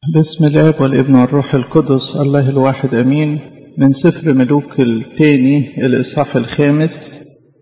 بسم الاب والابن والروح القدس الله الواحد امين من سفر ملوك الثاني الاصحاح الخامس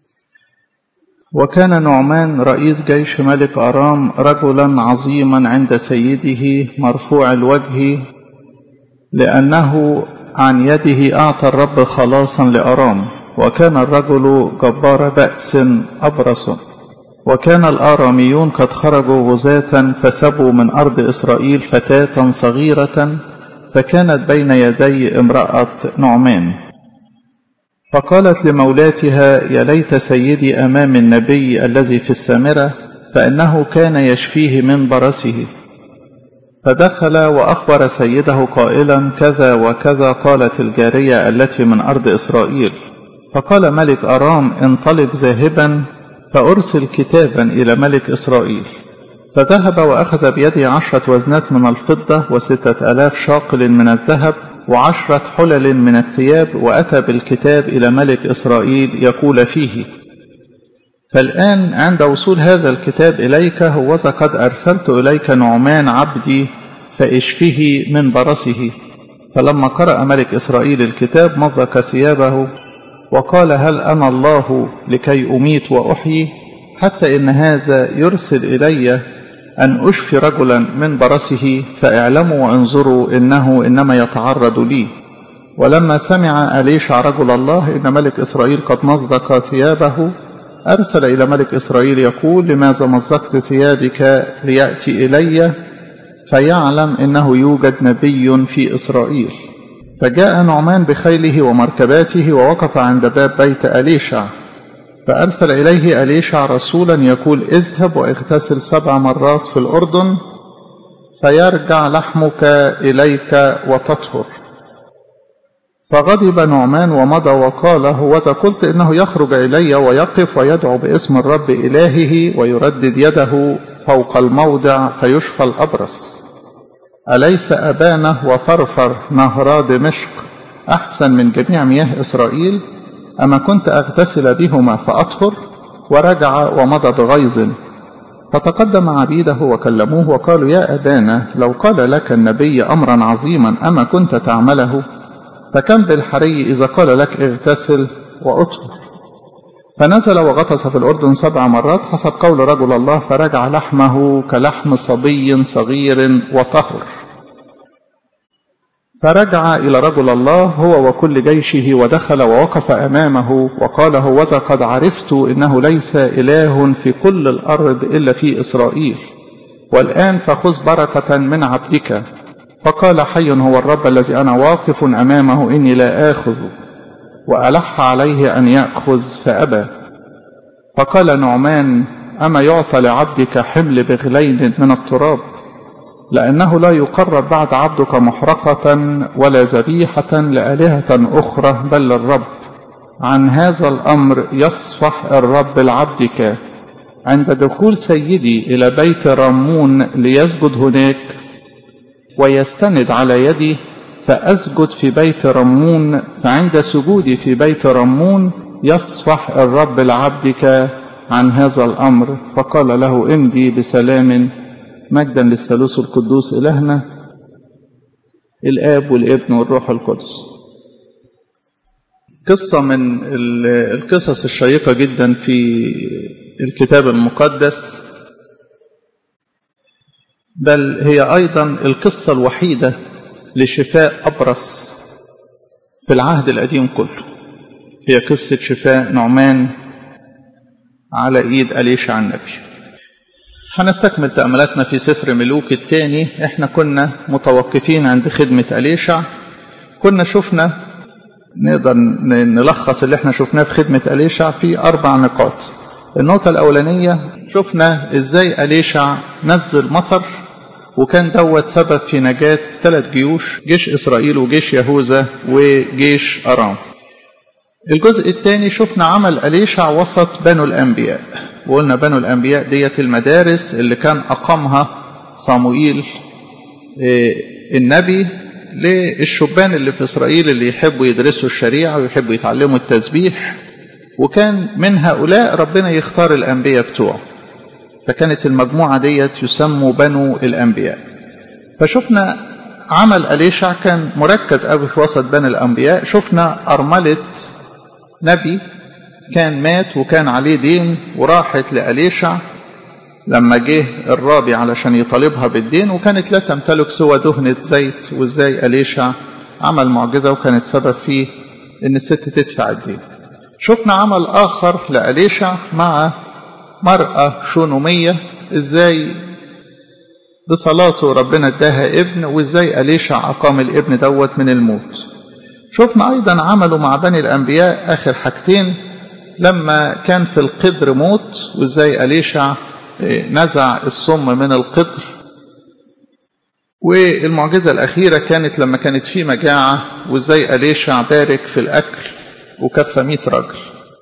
وكان نعمان رئيس جيش ملك ارام رجلا عظيما عند سيده مرفوع الوجه لانه عن يده اعطى الرب خلاصا لارام وكان الرجل جبار باس ابرص وكان الآراميون قد خرجوا غزاة فسبوا من أرض إسرائيل فتاة صغيرة فكانت بين يدي امرأة نعمان فقالت لمولاتها يا ليت سيدي أمام النبي الذي في السامرة فإنه كان يشفيه من برسه فدخل وأخبر سيده قائلا كذا وكذا قالت الجارية التي من أرض إسرائيل فقال ملك أرام انطلق ذاهبا فأرسل كتابا إلى ملك إسرائيل فذهب وأخذ بيده عشرة وزنات من الفضة وستة ألاف شاقل من الذهب وعشرة حلل من الثياب وأتى بالكتاب إلى ملك إسرائيل يقول فيه فالآن عند وصول هذا الكتاب إليك هوذا قد أرسلت إليك نعمان عبدي فاشفه من برسه فلما قرأ ملك إسرائيل الكتاب مضك ثيابه وقال هل أنا الله لكي أميت وأحيي حتى إن هذا يرسل إلي أن أشفي رجلا من برسه فاعلموا وانظروا إنه إنما يتعرض لي ولما سمع أليشع رجل الله إن ملك إسرائيل قد مزق ثيابه أرسل إلى ملك إسرائيل يقول لماذا مزقت ثيابك ليأتي إلي فيعلم إنه يوجد نبي في إسرائيل فجاء نعمان بخيله ومركباته ووقف عند باب بيت أليشع فأرسل إليه أليشع رسولا يقول اذهب واغتسل سبع مرات في الأردن فيرجع لحمك إليك وتطهر فغضب نعمان ومضى وقال هوذا قلت إنه يخرج إلي ويقف ويدعو باسم الرب إلهه ويردد يده فوق الموضع فيشفى الأبرص أليس أبانة وفرفر نهرا دمشق أحسن من جميع مياه إسرائيل أما كنت أغتسل بهما فأطهر ورجع ومضى بغيظ فتقدم عبيده وكلموه وقالوا يا أبانا لو قال لك النبي أمرا عظيما أما كنت تعمله فكم بالحري إذا قال لك اغتسل وأطهر فنزل وغطس في الأردن سبع مرات حسب قول رجل الله فرجع لحمه كلحم صبي صغير وطهر فرجع إلى رجل الله هو وكل جيشه ودخل ووقف أمامه وقال هوذا قد عرفت إنه ليس إله في كل الأرض إلا في إسرائيل والآن فخذ بركة من عبدك فقال حي هو الرب الذي أنا واقف أمامه إني لا آخذ وألح عليه أن يأخذ فأبى فقال نعمان أما يعطى لعبدك حمل بغلين من التراب لأنه لا يقرب بعد عبدك محرقة ولا ذبيحة لآلهة أخرى بل للرب عن هذا الأمر يصفح الرب لعبدك عند دخول سيدي إلى بيت رمون ليسجد هناك ويستند على يدي فأسجد في بيت رمون فعند سجودي في بيت رمون يصفح الرب لعبدك عن هذا الأمر فقال له امضي بسلام مجدا للثالوث القدوس إلهنا الآب والابن والروح القدس قصة من القصص الشيقة جدا في الكتاب المقدس بل هي أيضا القصة الوحيدة لشفاء أبرص في العهد القديم كله هي قصة شفاء نعمان على إيد أليشع النبي هنستكمل تأملاتنا في سفر ملوك الثاني احنا كنا متوقفين عند خدمة أليشع كنا شفنا نقدر نلخص اللي احنا شفناه في خدمة أليشع في أربع نقاط النقطة الأولانية شفنا ازاي أليشع نزل مطر وكان دوت سبب في نجاة ثلاث جيوش جيش إسرائيل وجيش يهوذا وجيش أرام الجزء الثاني شفنا عمل أليشع وسط بنو الأنبياء وقلنا بنو الأنبياء ديت المدارس اللي كان أقامها صموئيل النبي للشبان اللي في إسرائيل اللي يحبوا يدرسوا الشريعة ويحبوا يتعلموا التسبيح وكان من هؤلاء ربنا يختار الأنبياء بتوعه فكانت المجموعة ديت يسموا بنو الأنبياء فشفنا عمل أليشع كان مركز قوي في وسط بني الأنبياء شفنا أرملة نبي كان مات وكان عليه دين وراحت لأليشع لما جه الرابي علشان يطالبها بالدين وكانت لا تمتلك سوى دهنة زيت وازاي أليشع عمل معجزة وكانت سبب فيه ان الست تدفع الدين شفنا عمل آخر لأليشع مع مرأة شونومية ازاي بصلاته ربنا اداها ابن وازاي أليشع أقام الابن دوت من الموت شفنا أيضا عمله مع بني الأنبياء آخر حاجتين لما كان في القدر موت وازاي أليشع نزع السم من القدر والمعجزة الأخيرة كانت لما كانت في مجاعة وازاي أليشع بارك في الأكل وكفى 100 راجل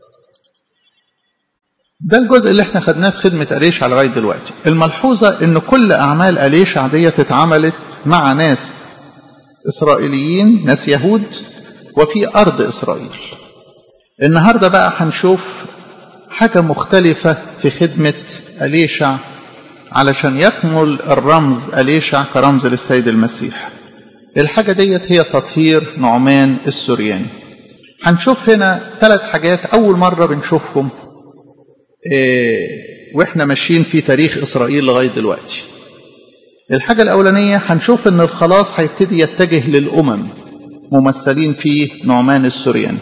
ده الجزء اللي احنا خدناه في خدمة أليشع لغاية دلوقتي الملحوظة ان كل أعمال أليشع ديت اتعملت مع ناس إسرائيليين ناس يهود وفي أرض إسرائيل النهاردة بقى هنشوف حاجة مختلفة في خدمة أليشع علشان يكمل الرمز أليشع كرمز للسيد المسيح الحاجة ديت هي تطهير نعمان السورياني هنشوف هنا ثلاث حاجات أول مرة بنشوفهم إيه وإحنا ماشيين في تاريخ إسرائيل لغاية دلوقتي الحاجة الأولانية هنشوف إن الخلاص هيبتدي يتجه للأمم ممثلين فيه نعمان السورياني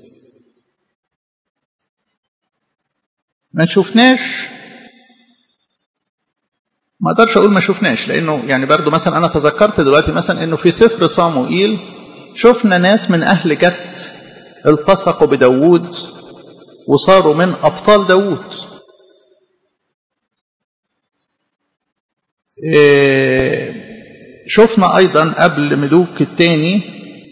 ما شفناش ما اقدرش اقول ما شفناش لانه يعني برضو مثلا انا تذكرت دلوقتي مثلا انه في سفر صاموئيل شفنا ناس من اهل جت التصقوا بداوود وصاروا من ابطال داوود إيه شفنا ايضا قبل ملوك الثاني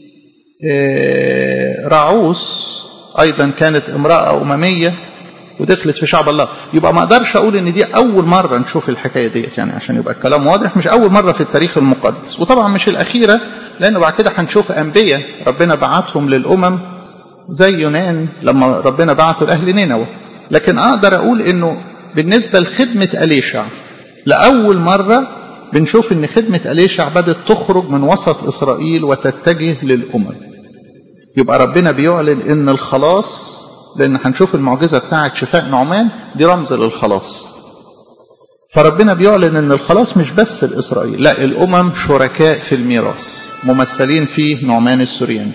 إيه رعوس ايضا كانت امراه امميه ودخلت في شعب الله يبقى ما اقدرش اقول ان دي اول مره نشوف الحكايه ديت يعني عشان يبقى الكلام واضح مش اول مره في التاريخ المقدس وطبعا مش الاخيره لانه بعد كده هنشوف انبياء ربنا بعتهم للامم زي يونان لما ربنا بعته لاهل نينوى لكن اقدر اقول انه بالنسبه لخدمه اليشع لاول مره بنشوف ان خدمه اليشع بدات تخرج من وسط اسرائيل وتتجه للامم يبقى ربنا بيعلن ان الخلاص لان هنشوف المعجزه بتاعه شفاء نعمان دي رمز للخلاص فربنا بيعلن ان الخلاص مش بس لاسرائيل لا الامم شركاء في الميراث ممثلين فيه نعمان السورياني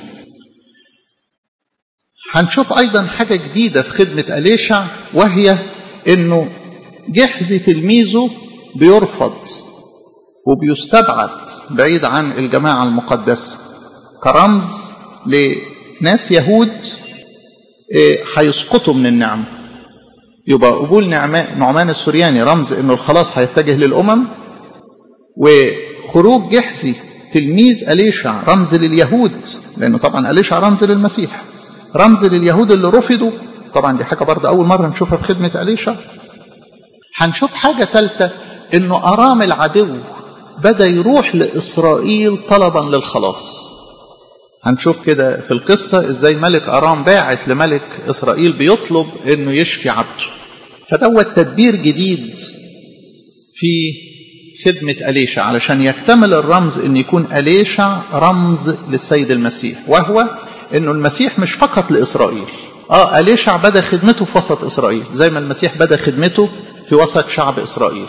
هنشوف ايضا حاجه جديده في خدمه اليشع وهي انه جحزي تلميذه بيرفض وبيستبعد بعيد عن الجماعه المقدسه كرمز لناس يهود هيسقطوا من النعمة يبقى قبول نعمان السورياني رمز انه الخلاص هيتجه للامم وخروج جحزي تلميذ أليشع رمز لليهود لانه طبعا أليشع رمز للمسيح رمز لليهود اللي رفضوا طبعا دي حاجه برضه اول مره نشوفها في خدمه أليشع هنشوف حاجه ثالثه انه ارام العدو بدا يروح لاسرائيل طلبا للخلاص هنشوف كده في القصة ازاي ملك أرام باعت لملك إسرائيل بيطلب انه يشفي عبده فدوت تدبير جديد في خدمة أليشع علشان يكتمل الرمز ان يكون أليشع رمز للسيد المسيح وهو انه المسيح مش فقط لإسرائيل اه أليشع بدأ خدمته في وسط إسرائيل زي ما المسيح بدأ خدمته في وسط شعب إسرائيل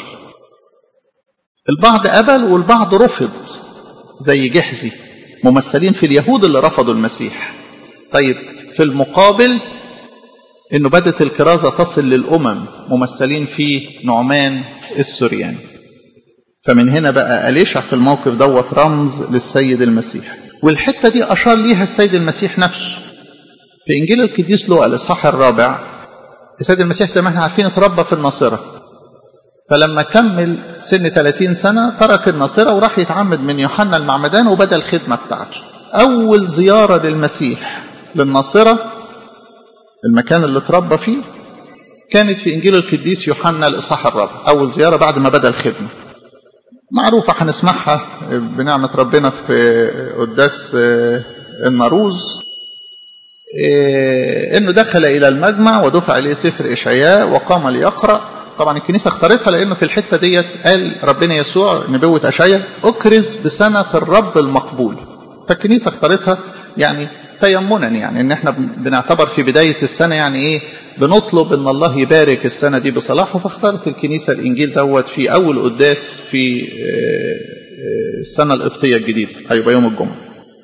البعض قبل والبعض رفض زي جحزي ممثلين في اليهود اللي رفضوا المسيح طيب في المقابل انه بدت الكرازة تصل للأمم ممثلين في نعمان السورياني فمن هنا بقى أليشع في الموقف دوت رمز للسيد المسيح والحتة دي أشار ليها السيد المسيح نفسه في إنجيل القديس لوقا الإصحاح الرابع السيد المسيح زي ما احنا عارفين اتربى في الناصرة فلما كمل سن 30 سنة ترك الناصرة وراح يتعمد من يوحنا المعمدان وبدأ الخدمة بتاعته أول زيارة للمسيح للناصرة المكان اللي اتربى فيه كانت في إنجيل القديس يوحنا الإصحاح الرابع أول زيارة بعد ما بدأ الخدمة معروفة هنسمعها بنعمة ربنا في قداس الناروز إنه دخل إلى المجمع ودفع إليه سفر إشعياء وقام ليقرأ طبعا الكنيسة اختارتها لأنه في الحتة ديت قال ربنا يسوع نبوة أشعيا أكرز بسنة الرب المقبول فالكنيسة اختارتها يعني تيمنا يعني ان احنا بنعتبر في بداية السنة يعني ايه بنطلب ان الله يبارك السنة دي بصلاحه فاختارت الكنيسة الانجيل دوت في اول قداس في السنة القبطية الجديدة هيبقى يوم الجمعة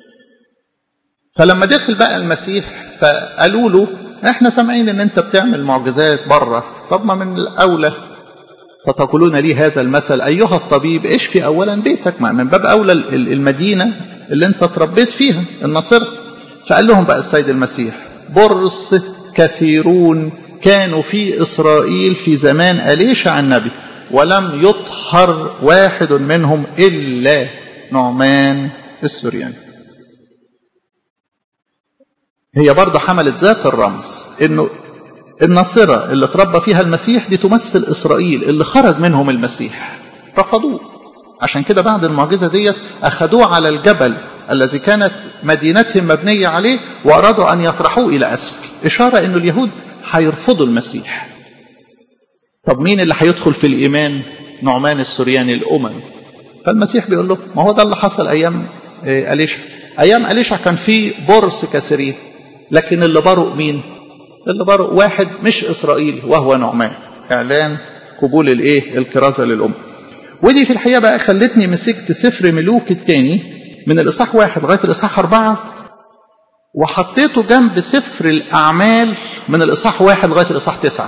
فلما دخل بقى المسيح فقالوا له احنا سامعين ان انت بتعمل معجزات بره طب ما من الاولى ستقولون لي هذا المثل ايها الطبيب اشفي اولا بيتك ما من باب اولى المدينه اللي انت اتربيت فيها الناصره فقال لهم بقى السيد المسيح برص كثيرون كانوا في اسرائيل في زمان اليشع النبي ولم يطهر واحد منهم الا نعمان السرياني هي برضه حملت ذات الرمز انه الناصرة اللي اتربى فيها المسيح دي تمثل إسرائيل اللي خرج منهم المسيح رفضوه عشان كده بعد المعجزة ديت أخذوه على الجبل الذي كانت مدينتهم مبنية عليه وأرادوا أن يطرحوه إلى أسفل إشارة أن اليهود هيرفضوا المسيح طب مين اللي هيدخل في الإيمان نعمان السرياني الأمم فالمسيح بيقول له ما هو ده اللي حصل أيام أليشع أيام أليشع كان في برص كثيرين لكن اللي برق مين اللي برق واحد مش إسرائيلي وهو نعمان إعلان قبول الإيه الكرازة للأمة ودي في الحقيقة بقى خلتني مسكت سفر ملوك الثاني من الإصحاح واحد لغاية الإصحاح أربعة وحطيته جنب سفر الأعمال من الإصحاح واحد لغاية الإصحاح تسعة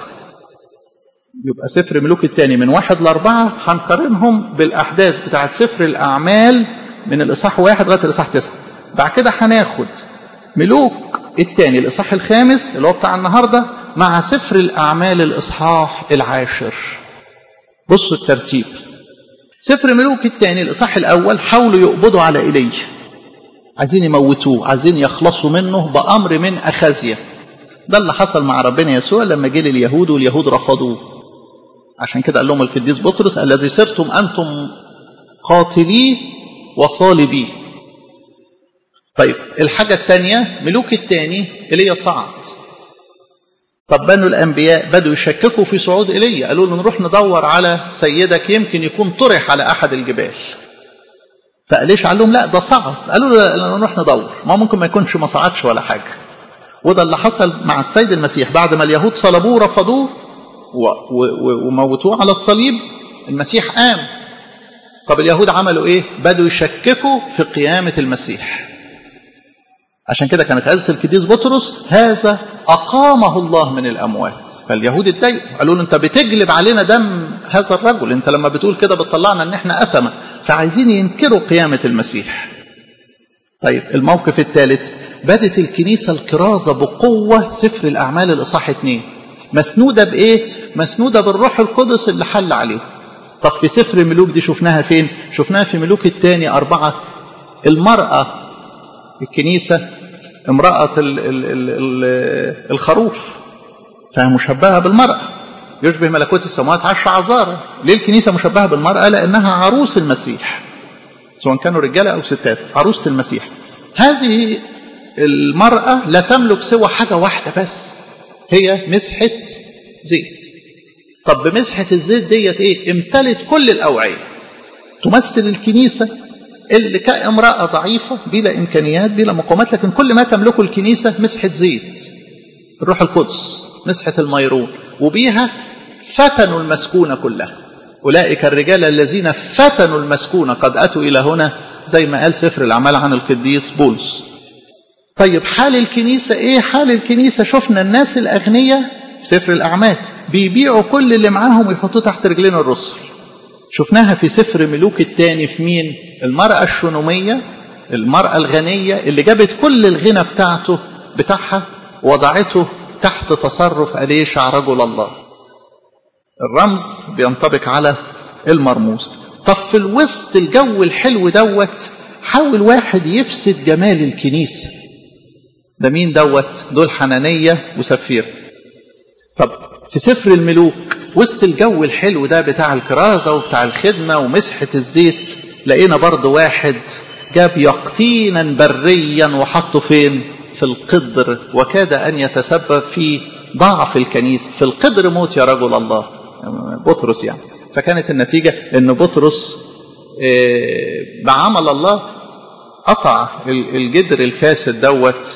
يبقى سفر ملوك الثاني من واحد لأربعة هنقارنهم بالأحداث بتاعت سفر الأعمال من الإصحاح واحد لغاية الإصحاح تسعة بعد كده هناخد ملوك الثاني الإصحاح الخامس اللي هو بتاع النهاردة مع سفر الأعمال الإصحاح العاشر بصوا الترتيب سفر ملوك الثاني الإصحاح الأول حاولوا يقبضوا على إيليا عايزين يموتوه عايزين يخلصوا منه بأمر من أخازيا ده اللي حصل مع ربنا يسوع لما جه لليهود واليهود رفضوه عشان كده قال لهم القديس بطرس الذي صرتم أنتم قاتليه وصالبيه طيب الحاجة الثانية ملوك الثاني إيليا صعد طب بنو الأنبياء بدوا يشككوا في صعود إيليا قالوا له نروح ندور على سيدك يمكن يكون طرح على أحد الجبال فقاليش قال لهم لا ده صعد قالوا له لا نروح ندور ما ممكن ما يكونش ما صعدش ولا حاجة وده اللي حصل مع السيد المسيح بعد ما اليهود صلبوه رفضوه وموتوه على الصليب المسيح قام طب اليهود عملوا ايه بدوا يشككوا في قيامة المسيح عشان كده كانت عزة القديس بطرس هذا أقامه الله من الأموات فاليهود اتضايقوا قالوا له أنت بتجلب علينا دم هذا الرجل أنت لما بتقول كده بتطلعنا أن احنا أثمة فعايزين ينكروا قيامة المسيح طيب الموقف الثالث بدت الكنيسة الكرازة بقوة سفر الأعمال الإصحاح 2 مسنودة بإيه؟ مسنودة بالروح القدس اللي حل عليه طب في سفر ملوك دي شفناها فين؟ شفناها في ملوك الثاني أربعة المرأة الكنيسة امرأة ال ال ال ال الخروف فمشبهة بالمرأة يشبه ملكوت السماوات عشر عذارى ليه الكنيسة مشبهة بالمرأة لأنها عروس المسيح سواء كانوا رجالة أو ستات عروسة المسيح هذه المرأة لا تملك سوى حاجة واحدة بس هي مسحة زيت طب بمسحة الزيت ديت ايه امتلت كل الأوعية تمثل الكنيسة اللي كامرأة ضعيفة بلا إمكانيات بلا مقومات لكن كل ما تملكه الكنيسة مسحة زيت الروح القدس مسحة الميرون وبيها فتنوا المسكونة كلها أولئك الرجال الذين فتنوا المسكونة قد أتوا إلى هنا زي ما قال سفر الأعمال عن القديس بولس طيب حال الكنيسة إيه حال الكنيسة شفنا الناس الأغنياء في سفر الأعمال بيبيعوا كل اللي معاهم ويحطوه تحت رجلين الرسل شفناها في سفر ملوك الثاني في مين المرأة الشنومية المرأة الغنية اللي جابت كل الغنى بتاعته بتاعها وضعته تحت تصرف أليشع رجل الله الرمز بينطبق على المرموز طب في الوسط الجو الحلو دوت حاول واحد يفسد جمال الكنيسة ده مين دوت دول حنانية وسفير طب في سفر الملوك وسط الجو الحلو ده بتاع الكرازة وبتاع الخدمة ومسحة الزيت لقينا برضه واحد جاب يقطينا بريا وحطه فين في القدر وكاد أن يتسبب في ضعف الكنيسة في القدر موت يا رجل الله بطرس يعني فكانت النتيجة ان بطرس بعمل الله قطع الجدر الفاسد دوت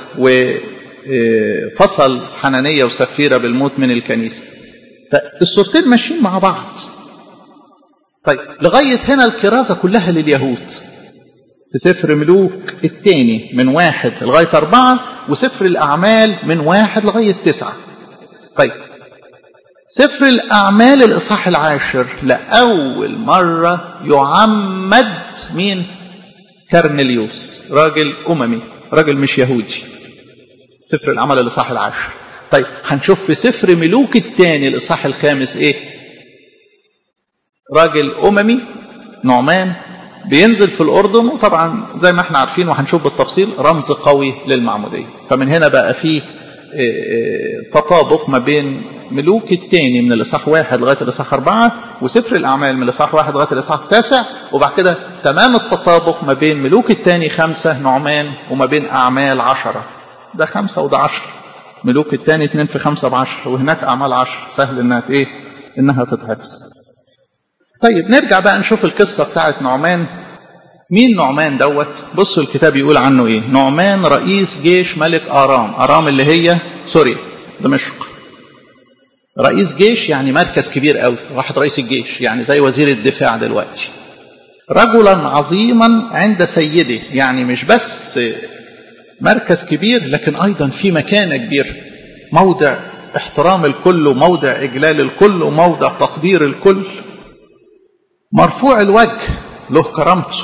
وفصل حنانية وسفيرة بالموت من الكنيسة فالصورتين ماشيين مع بعض طيب لغاية هنا الكرازة كلها لليهود في سفر ملوك الثاني من واحد لغاية أربعة وسفر الأعمال من واحد لغاية تسعة طيب سفر الأعمال الإصحاح العاشر لأول مرة يعمد مين؟ كرنليوس راجل أممي راجل مش يهودي سفر الأعمال الإصحاح العاشر طيب هنشوف في سفر ملوك الثاني الإصحاح الخامس إيه؟ راجل أممي نعمان بينزل في الأردن وطبعا زي ما احنا عارفين وهنشوف بالتفصيل رمز قوي للمعمودية فمن هنا بقى فيه تطابق ما بين ملوك الثاني من الإصحاح واحد لغاية الإصحاح أربعة وسفر الأعمال من الإصحاح واحد لغاية الإصحاح التاسع وبعد كده تمام التطابق ما بين ملوك الثاني خمسة نعمان وما بين أعمال عشرة ده خمسة وده عشرة ملوك الثاني اتنين في خمسة بعشرة وهناك أعمال عشر سهل إنها إيه إنها تتحفظ طيب نرجع بقى نشوف القصة بتاعت نعمان مين نعمان دوت بصوا الكتاب يقول عنه ايه نعمان رئيس جيش ملك ارام ارام اللي هي سوريا دمشق رئيس جيش يعني مركز كبير قوي واحد رئيس الجيش يعني زي وزير الدفاع دلوقتي رجلا عظيما عند سيده يعني مش بس مركز كبير لكن ايضا في مكانه كبيره موضع احترام الكل وموضع اجلال الكل وموضع تقدير الكل مرفوع الوجه له كرامته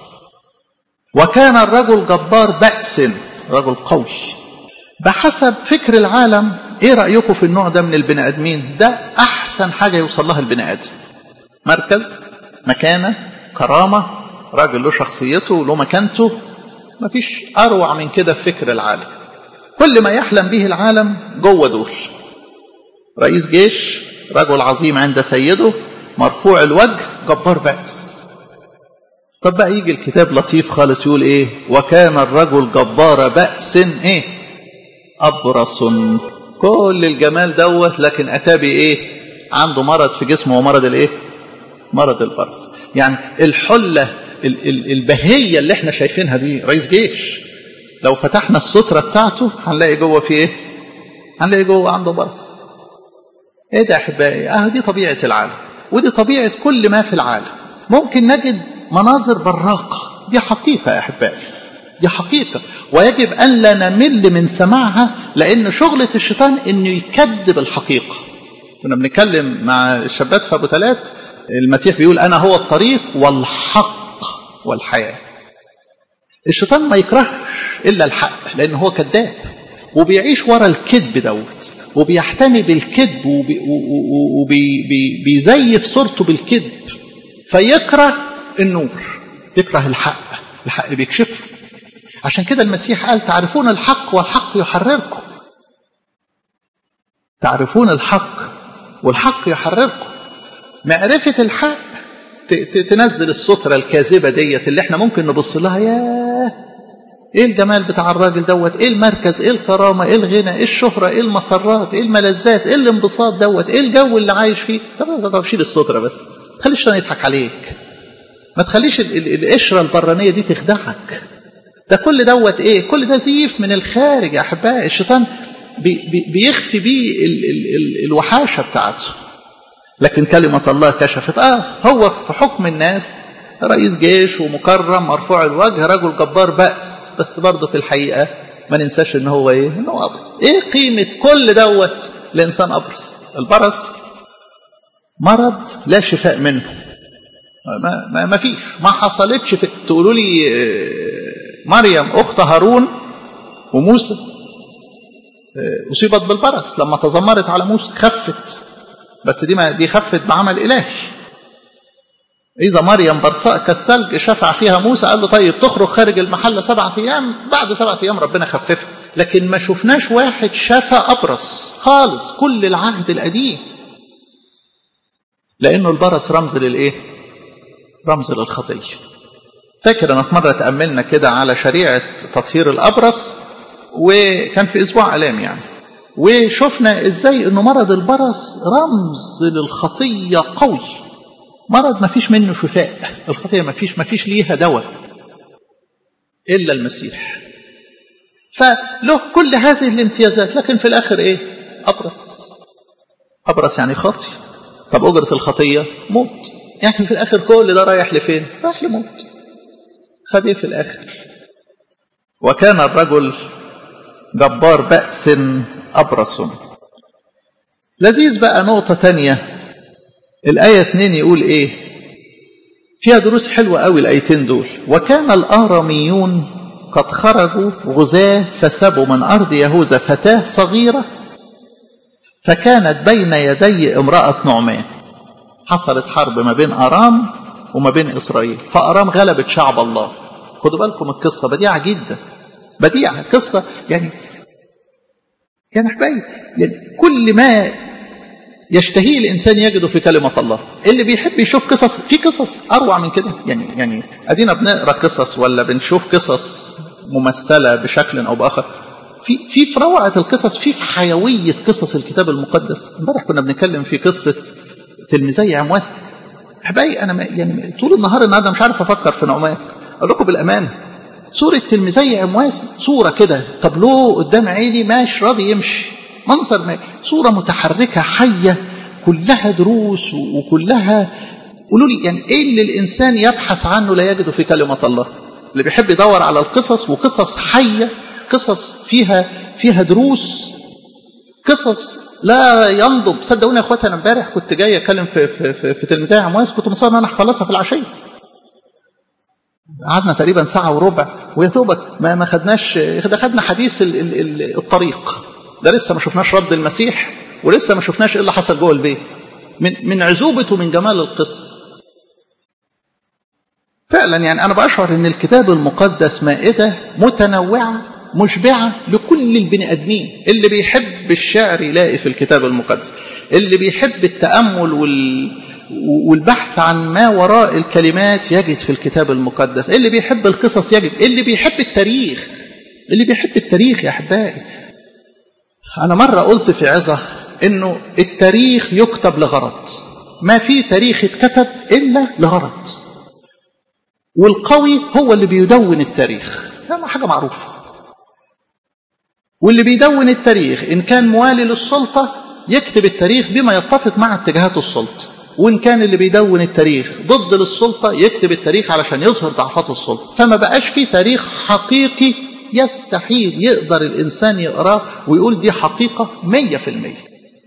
وكان الرجل جبار بأس رجل قوي بحسب فكر العالم ايه رأيكم في النوع ده من البني ادمين ده احسن حاجة يوصل لها البني ادم مركز مكانة كرامة راجل له شخصيته له مكانته مفيش اروع من كده في فكر العالم كل ما يحلم به العالم جوه دول رئيس جيش رجل عظيم عند سيده مرفوع الوجه جبار بأس طب بقى يجي الكتاب لطيف خالص يقول ايه وكان الرجل جبار بأس ايه أبرص كل الجمال دوت لكن أتى بإيه عنده مرض في جسمه ومرض الايه مرض البرص يعني الحلة البهية اللي احنا شايفينها دي رئيس جيش لو فتحنا السترة بتاعته هنلاقي جوه في ايه هنلاقي جوه عنده برص ايه ده احبائي اه دي طبيعة العالم ودي طبيعة كل ما في العالم ممكن نجد مناظر براقة دي حقيقة يا أحبائي دي حقيقة ويجب أن لا نمل من سماعها لأن شغلة الشيطان أنه يكذب الحقيقة كنا بنتكلم مع الشابات في أبو ثلاث المسيح بيقول أنا هو الطريق والحق والحياة الشيطان ما يكرهش إلا الحق لأنه هو كذاب وبيعيش ورا الكذب دوت وبيحتمي بالكذب وبيزيف صورته بالكذب فيكره النور يكره الحق الحق بيكشفه عشان كده المسيح قال تعرفون الحق والحق يحرركم تعرفون الحق والحق يحرركم معرفة الحق تنزل السترة الكاذبة ديت اللي احنا ممكن نبص لها ياه ايه الجمال بتاع الراجل دوت ايه المركز ايه الكرامة ايه الغنى ايه الشهرة ايه المسرات ايه الملذات ايه الانبساط دوت ايه الجو اللي عايش فيه طب طب شيل السترة بس ما تخليش الشيطان يضحك عليك ما تخليش القشرة البرانية دي تخدعك ده كل دوت ايه كل ده زيف من الخارج يا احبائي الشيطان بي بي بيخفي بيه ال ال ال الوحاشة بتاعته لكن كلمة الله كشفت اه هو في حكم الناس رئيس جيش ومكرم مرفوع الوجه رجل جبار بأس بس برضه في الحقيقة ما ننساش ان هو ايه انه ابرص ايه قيمة كل دوت لانسان ابرص البرص مرض لا شفاء منه ما, ما, ما فيش ما حصلتش في تقولوا لي مريم اخت هارون وموسى اصيبت بالبرص لما تذمرت على موسى خفت بس دي ما دي خفت بعمل الهي إذا مريم برصاء كالثلج شفع فيها موسى قال له طيب تخرج خارج المحل سبعة أيام بعد سبعة أيام ربنا خففها لكن ما شفناش واحد شفى أبرص خالص كل العهد القديم لأنه البرص رمز للإيه؟ رمز للخطية فاكر أنا في مرة تأملنا كده على شريعة تطهير الأبرص وكان في أسبوع ألام يعني وشفنا ازاي انه مرض البرص رمز للخطيه قوي مرض ما فيش منه شفاء الخطيه ما فيش ما فيش ليها دواء الا المسيح فله كل هذه الامتيازات لكن في الاخر ايه ابرص ابرص يعني خاطي طب اجره الخطيه موت يعني في الاخر كل ده رايح لفين رايح لموت خد ايه في الاخر وكان الرجل جبار بأس أبرص لذيذ بقى نقطة تانية الآية 2 يقول إيه فيها دروس حلوة قوي الآيتين دول وكان الآراميون قد خرجوا غزاة فسبوا من أرض يهوذا فتاة صغيرة فكانت بين يدي امرأة نعمان حصلت حرب ما بين أرام وما بين إسرائيل فأرام غلبت شعب الله خدوا بالكم القصة بديعة جدا بديعة قصة يعني يعني حبايبي يعني كل ما يشتهيه الانسان يجده في كلمه الله اللي بيحب يشوف قصص في قصص اروع من كده يعني يعني ادينا بنقرا قصص ولا بنشوف قصص ممثله بشكل او باخر في في في روعه القصص في في حيويه قصص الكتاب المقدس امبارح كنا بنتكلم في قصه تلميذي عمواس احبائي انا يعني طول النهار النهارده مش عارف افكر في نعمان اقول لكم بالامانه صورة تلميذي عمواس صورة كده تابلو قدام عيني ماش راضي يمشي منظر ما صورة متحركة حية كلها دروس وكلها قولوا لي يعني ايه اللي الانسان يبحث عنه لا يجده في كلمة الله اللي بيحب يدور على القصص وقصص حية قصص فيها فيها دروس قصص لا ينضب صدقوني يا اخواتي انا امبارح كنت جاي اتكلم في في في, في تلميذي عمواس كنت مصر ان انا هخلصها في العشيه قعدنا تقريبا ساعة وربع ويا توبك ما ما خدناش ده خدنا حديث ال ال ال الطريق ده لسه ما شفناش رد المسيح ولسه ما شفناش ايه اللي حصل جوه البيت من من عذوبة ومن جمال القصة فعلا يعني انا بشعر ان الكتاب المقدس مائدة متنوعة مشبعة لكل البني ادمين اللي بيحب الشعر يلاقي في الكتاب المقدس اللي بيحب التأمل وال والبحث عن ما وراء الكلمات يجد في الكتاب المقدس اللي بيحب القصص يجد اللي بيحب التاريخ اللي بيحب التاريخ يا احبائي انا مره قلت في عظه انه التاريخ يكتب لغرض ما في تاريخ اتكتب الا لغرض والقوي هو اللي بيدون التاريخ ده حاجه معروفه واللي بيدون التاريخ ان كان موالي للسلطه يكتب التاريخ بما يتفق مع اتجاهات السلطه وإن كان اللي بيدون التاريخ ضد للسلطة يكتب التاريخ علشان يظهر ضعفات السلطة فما بقاش في تاريخ حقيقي يستحيل يقدر الإنسان يقراه ويقول دي حقيقة مية في المية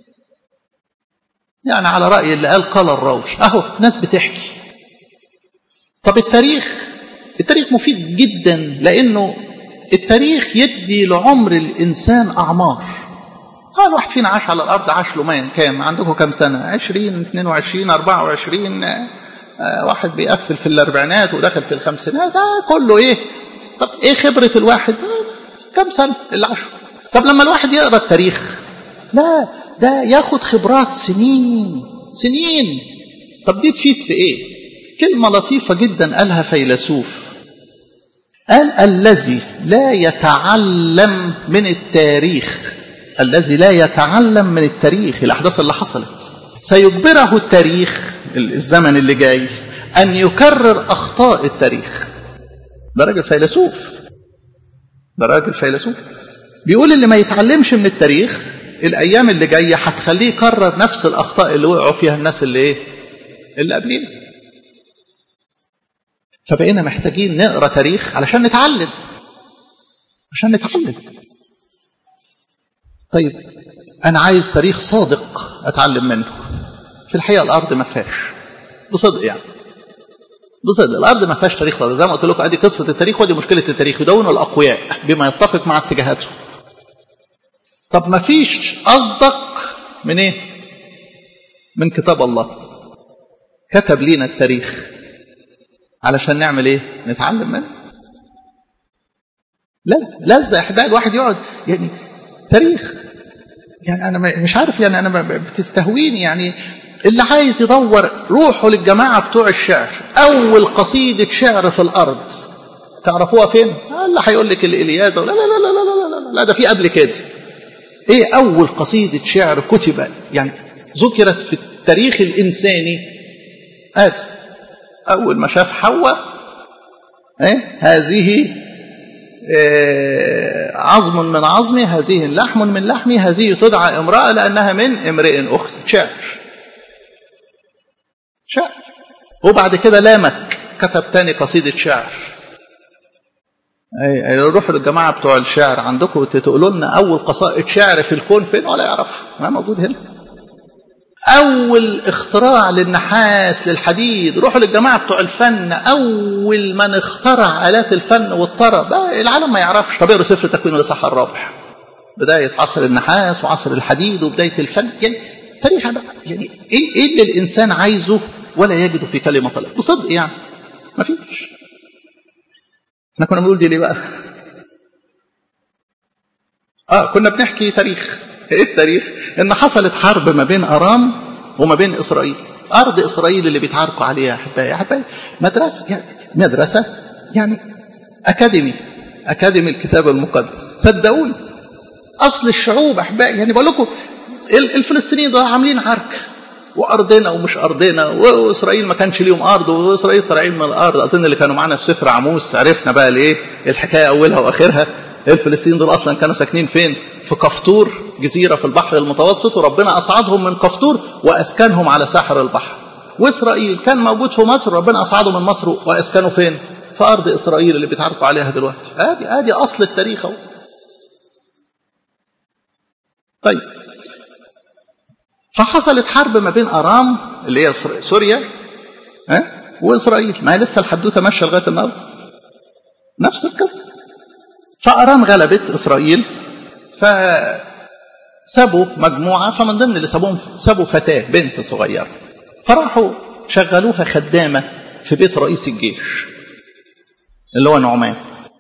يعني على رأي اللي قال قال الراوي أهو ناس بتحكي طب التاريخ التاريخ مفيد جدا لأنه التاريخ يدي لعمر الإنسان أعمار اه الواحد فينا عاش على الارض عاش له ما كام عندكم كام سنه 20 22 24 آه واحد بيقفل في الاربعينات ودخل في الخمسينات ده كله ايه طب ايه خبره الواحد آه كام سنه اللي عاشه طب لما الواحد يقرا التاريخ لا ده ياخد خبرات سنين سنين طب دي تفيد في ايه كلمه لطيفه جدا قالها فيلسوف قال الذي لا يتعلم من التاريخ الذي لا يتعلم من التاريخ الأحداث اللي حصلت سيجبره التاريخ الزمن اللي جاي أن يكرر أخطاء التاريخ ده راجل فيلسوف ده راجل فيلسوف بيقول اللي ما يتعلمش من التاريخ الأيام اللي جاية هتخليه يكرر نفس الأخطاء اللي وقعوا فيها الناس اللي إيه اللي قبلين فبقينا محتاجين نقرا تاريخ علشان نتعلم عشان نتعلم طيب أنا عايز تاريخ صادق أتعلم منه في الحقيقة الأرض ما فيهاش بصدق يعني بصدق الأرض ما فيهاش تاريخ صادق زي ما قلت لكم أدي قصة التاريخ ودي مشكلة التاريخ يدونه الأقوياء بما يتفق مع اتجاهاتهم طب ما فيش أصدق من إيه؟ من كتاب الله كتب لينا التاريخ علشان نعمل إيه؟ نتعلم منه لذ لذة يا أحبائي الواحد يقعد يعني تاريخ يعني انا مش عارف يعني انا بتستهويني يعني اللي عايز يدور روحه للجماعه بتوع الشعر اول قصيده شعر في الارض تعرفوها فين؟ اللي هيقول لك الالياذه لا لا لا لا لا لا لا, لا ده في قبل كده ايه اول قصيدة شعر كتب يعني ذكرت في التاريخ الانساني ادم اول ما شاف حواء ايه هذه إيه عظم من عظمي هذه لحم من لحمي هذه تدعى امرأة لأنها من امرئ أخذ شعر شعر وبعد كده لامك كتب تاني قصيدة شعر اي روحوا للجماعة بتوع الشعر عندكم تقولوا لنا أول قصائد شعر في الكون فين ولا يعرف ما موجود هنا أول اختراع للنحاس للحديد روحوا للجماعة بتوع الفن أول من اخترع آلات الفن والطرب العالم ما يعرفش طب اقروا سفر تكوين الإصحاح الرابع بداية عصر النحاس وعصر الحديد وبداية الفن يعني تاريخ يعني ايه ايه اللي الانسان عايزه ولا يجده في كلمه الله بصدق يعني ما فيش احنا كنا بنقول دي ليه بقى اه كنا بنحكي تاريخ ايه التاريخ ان حصلت حرب ما بين ارام وما بين اسرائيل ارض اسرائيل اللي بيتعاركوا عليها احبائي احبائي مدرسه يعني مدرسه يعني اكاديمي اكاديمي الكتاب المقدس صدقوني اصل الشعوب احبائي يعني بقول لكم الفلسطينيين دول عاملين عرك وارضنا ومش ارضنا واسرائيل ما كانش ليهم ارض واسرائيل طالعين من الارض اظن اللي كانوا معانا في سفر عموس عرفنا بقى ليه الحكايه اولها واخرها الفلسطينيين دول اصلا كانوا ساكنين فين في كفطور جزيره في البحر المتوسط وربنا اصعدهم من كفطور واسكنهم على ساحر البحر واسرائيل كان موجود في مصر ربنا اصعده من مصر واسكنه فين في ارض اسرائيل اللي بيتعاركوا عليها دلوقتي ادي ادي اصل التاريخ اهو طيب فحصلت حرب ما بين ارام اللي هي سوريا ها واسرائيل ما هي لسه الحدوته ماشيه لغايه النهارده نفس القصه فارام غلبت اسرائيل فسابوا مجموعه فمن ضمن اللي سابوهم سابوا فتاه بنت صغيره فراحوا شغلوها خدامه في بيت رئيس الجيش اللي هو نعمان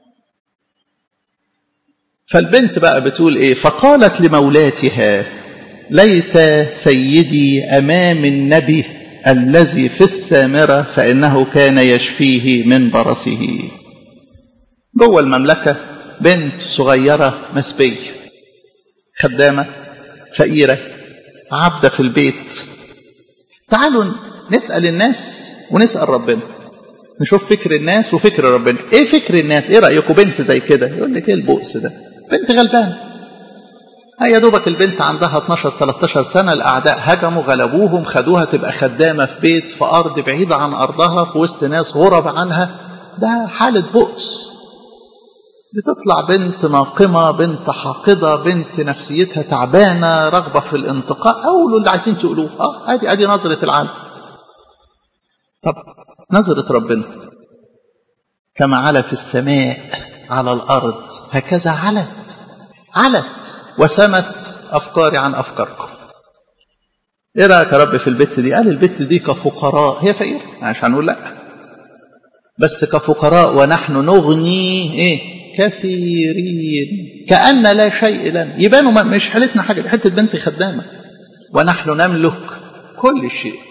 فالبنت بقى بتقول ايه فقالت لمولاتها ليت سيدي امام النبي الذي في السامره فانه كان يشفيه من برصه جوه المملكه بنت صغيره مسبيه خدامه فقيره عبده في البيت تعالوا نسال الناس ونسال ربنا نشوف فكر الناس وفكر ربنا ايه فكر الناس ايه رايكم بنت زي كده يقول لك ايه البؤس ده بنت غلبانه هي دوبك البنت عندها 12 13 سنه الاعداء هجموا غلبوهم خدوها تبقى خدامه في بيت في ارض بعيده عن ارضها في وسط ناس غرب عنها ده حاله بؤس دي تطلع بنت ناقمة بنت حاقدة بنت نفسيتها تعبانة رغبة في الانتقاء قولوا اللي عايزين تقولوه اه ادي ادي نظرة العالم طب نظرة ربنا كما علت السماء على الأرض هكذا علت علت وسمت أفكاري عن أفكاركم إيه رأيك يا رب في البت دي قال البت دي كفقراء هي فقيرة مش هنقول لا بس كفقراء ونحن نغني إيه كثيرين كأن لا شيء لنا يبانوا مش حالتنا حاجة دي حتة بنت خدامة ونحن نملك كل شيء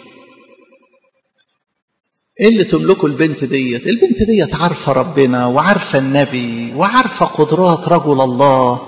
ايه اللي تملكه البنت ديت البنت ديت عارفة ربنا وعارفة النبي وعارفة قدرات رجل الله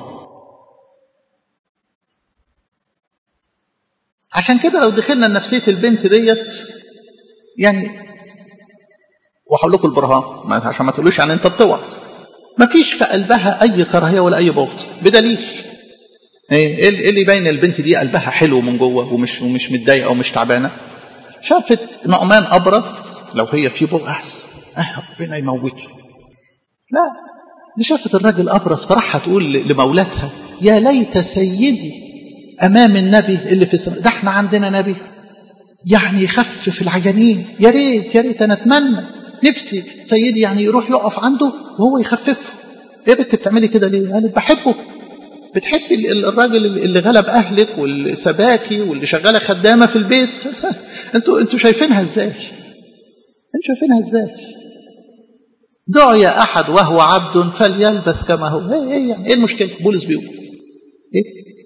عشان كده لو دخلنا نفسية البنت ديت يعني وهقول لكم البرهان عشان ما تقولوش يعني انت بتوعظ ما فيش في قلبها اي كراهيه ولا اي بغض بدليل ايه اللي يبين البنت دي قلبها حلو من جوه ومش ومش متضايقه ومش تعبانه شافت نعمان ابرص لو هي في بغض احسن اه ربنا يموته لا دي شافت الراجل ابرص فراح تقول لمولاتها يا ليت سيدي امام النبي اللي في السماء ده احنا عندنا نبي يعني يخفف العجانين يا ريت يا ريت انا اتمنى نفسي سيدي يعني يروح يقف عنده وهو يخففه ايه بنت بتعملي كده ليه قالت بحبه بتحبي الراجل اللي غلب اهلك واللي سباكي واللي شغاله خدامه في البيت انتوا انتوا شايفينها ازاي انتوا شايفينها ازاي دعي احد وهو عبد فليلبث كما هو ايه ايه يعني ايه المشكله بولس بيقول ايه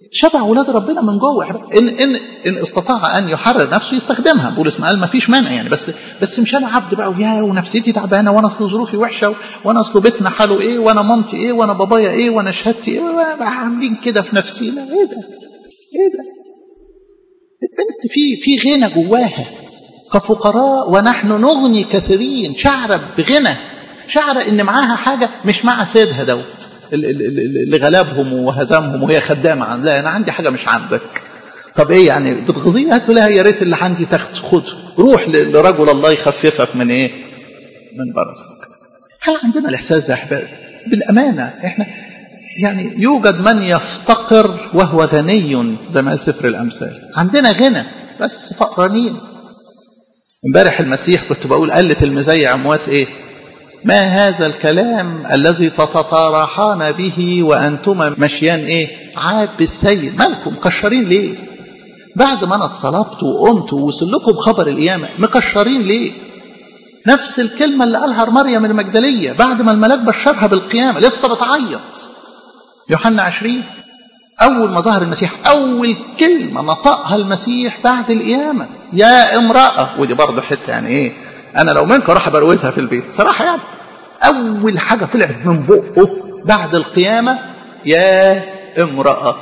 شبع ولاد ربنا من جوه ان ان ان استطاع ان يحرر نفسه يستخدمها بولس قال ما فيش مانع يعني بس بس مش انا عبد بقى ويا ونفسيتي تعبانه وانا اصل ظروفي وحشه وانا اصل بيتنا حاله ايه وانا مامتي ايه وانا بابايا ايه وانا شهادتي ايه عاملين كده في نفسينا ايه ده؟ ايه ده؟ البنت في في غنى جواها كفقراء ونحن نغني كثيرين شعر بغنى شعر ان معاها حاجه مش مع سيدها دوت اللي غلبهم وهزمهم وهي خدامه عن لا انا عندي حاجه مش عندك طب ايه يعني بتغزيها تقول لها يا ريت اللي عندي تاخد خده روح لرجل الله يخففك من ايه من برصك هل عندنا الاحساس ده يا احبائي بالامانه احنا يعني يوجد من يفتقر وهو غني زي ما قال سفر الامثال عندنا غنى بس فقرانين امبارح المسيح كنت بقول قلة المزيع عمواس ايه ما هذا الكلام الذي تتطارحان به وانتما مشيان ايه عاب السيد مالكم مكشرين ليه بعد ما انا اتصلبت وقمت ووصل لكم خبر القيامه مكشرين ليه نفس الكلمة اللي قالها مريم المجدلية بعد ما الملاك بشرها بالقيامة لسه بتعيط يوحنا عشرين أول ما ظهر المسيح أول كلمة نطقها المسيح بعد القيامة يا امرأة ودي برضه حتة يعني إيه أنا لو منك أروح أبروزها في البيت صراحة يعني أول حاجة طلعت من بقه بعد القيامة يا امرأة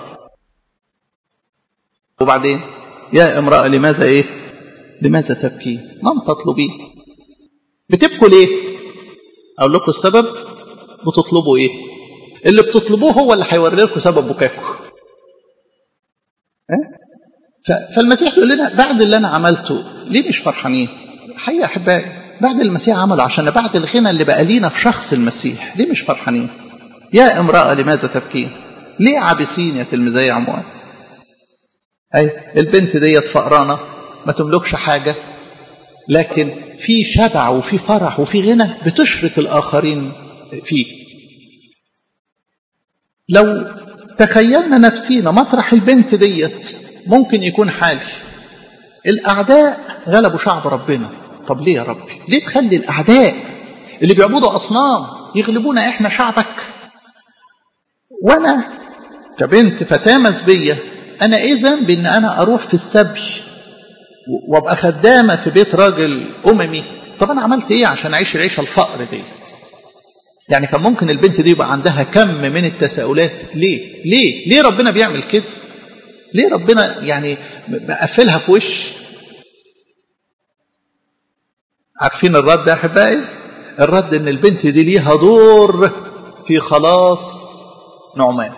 وبعدين يا امرأة لماذا إيه لماذا تبكي من تطلبين بتبكوا ليه أقول لكم السبب بتطلبوا إيه اللي بتطلبوه هو اللي هيوري لكم سبب بكاكم فالمسيح يقول لنا بعد اللي انا عملته ليه مش فرحانين حقيقه احبائي بعد المسيح عمله عشان بعد الغنى اللي بقى لينا في شخص المسيح ليه مش فرحانين يا امراه لماذا تبكين ليه عابسين يا تلميذي عموات اي البنت ديت فقرانه ما تملكش حاجه لكن في شبع وفي فرح وفي غنى بتشرك الاخرين فيه لو تخيلنا نفسينا مطرح البنت ديت ممكن يكون حالي الأعداء غلبوا شعب ربنا طب ليه يا ربي ليه تخلي الأعداء اللي بيعبدوا أصنام يغلبونا إحنا شعبك وأنا كبنت فتاة مسبية أنا إيه ذنبي إن أنا أروح في السبي وأبقى خدامة في بيت راجل أممي طب أنا عملت إيه عشان أعيش العيشة الفقر ديت يعني كان ممكن البنت دي يبقى عندها كم من التساؤلات ليه ليه ليه ربنا بيعمل كده ليه ربنا يعني مقفلها في وش عارفين الرد يا احبائي الرد ان البنت دي ليها دور في خلاص نعمان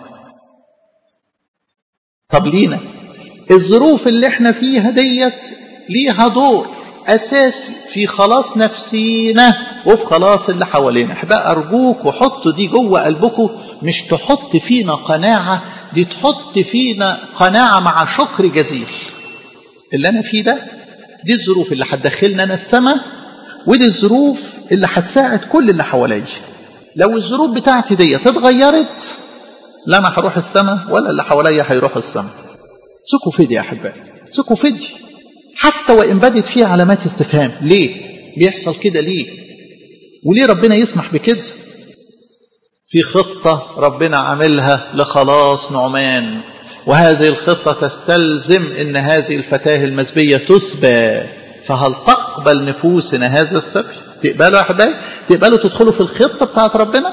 طب لينا الظروف اللي احنا فيها ديت ليها دور اساسي في خلاص نفسينا وفي خلاص اللي حوالينا احباء ارجوك وحطوا دي جوه قلبكم مش تحط فينا قناعه دي تحط فينا قناعه مع شكر جزيل اللي انا فيه ده دي الظروف اللي هتدخلنا انا السماء ودي الظروف اللي هتساعد كل اللي حواليا لو الظروف بتاعتي دي اتغيرت لا انا هروح السماء ولا اللي حواليا هيروحوا السماء ثقوا فدي يا احبائي ثقوا فدي حتى وإن بدت فيها علامات استفهام ليه بيحصل كده ليه وليه ربنا يسمح بكده في خطة ربنا عاملها لخلاص نعمان وهذه الخطة تستلزم أن هذه الفتاة المسبية تسبى فهل تقبل نفوسنا هذا السبي تقبلوا يا أحبائي تقبلوا تدخلوا في الخطة بتاعت ربنا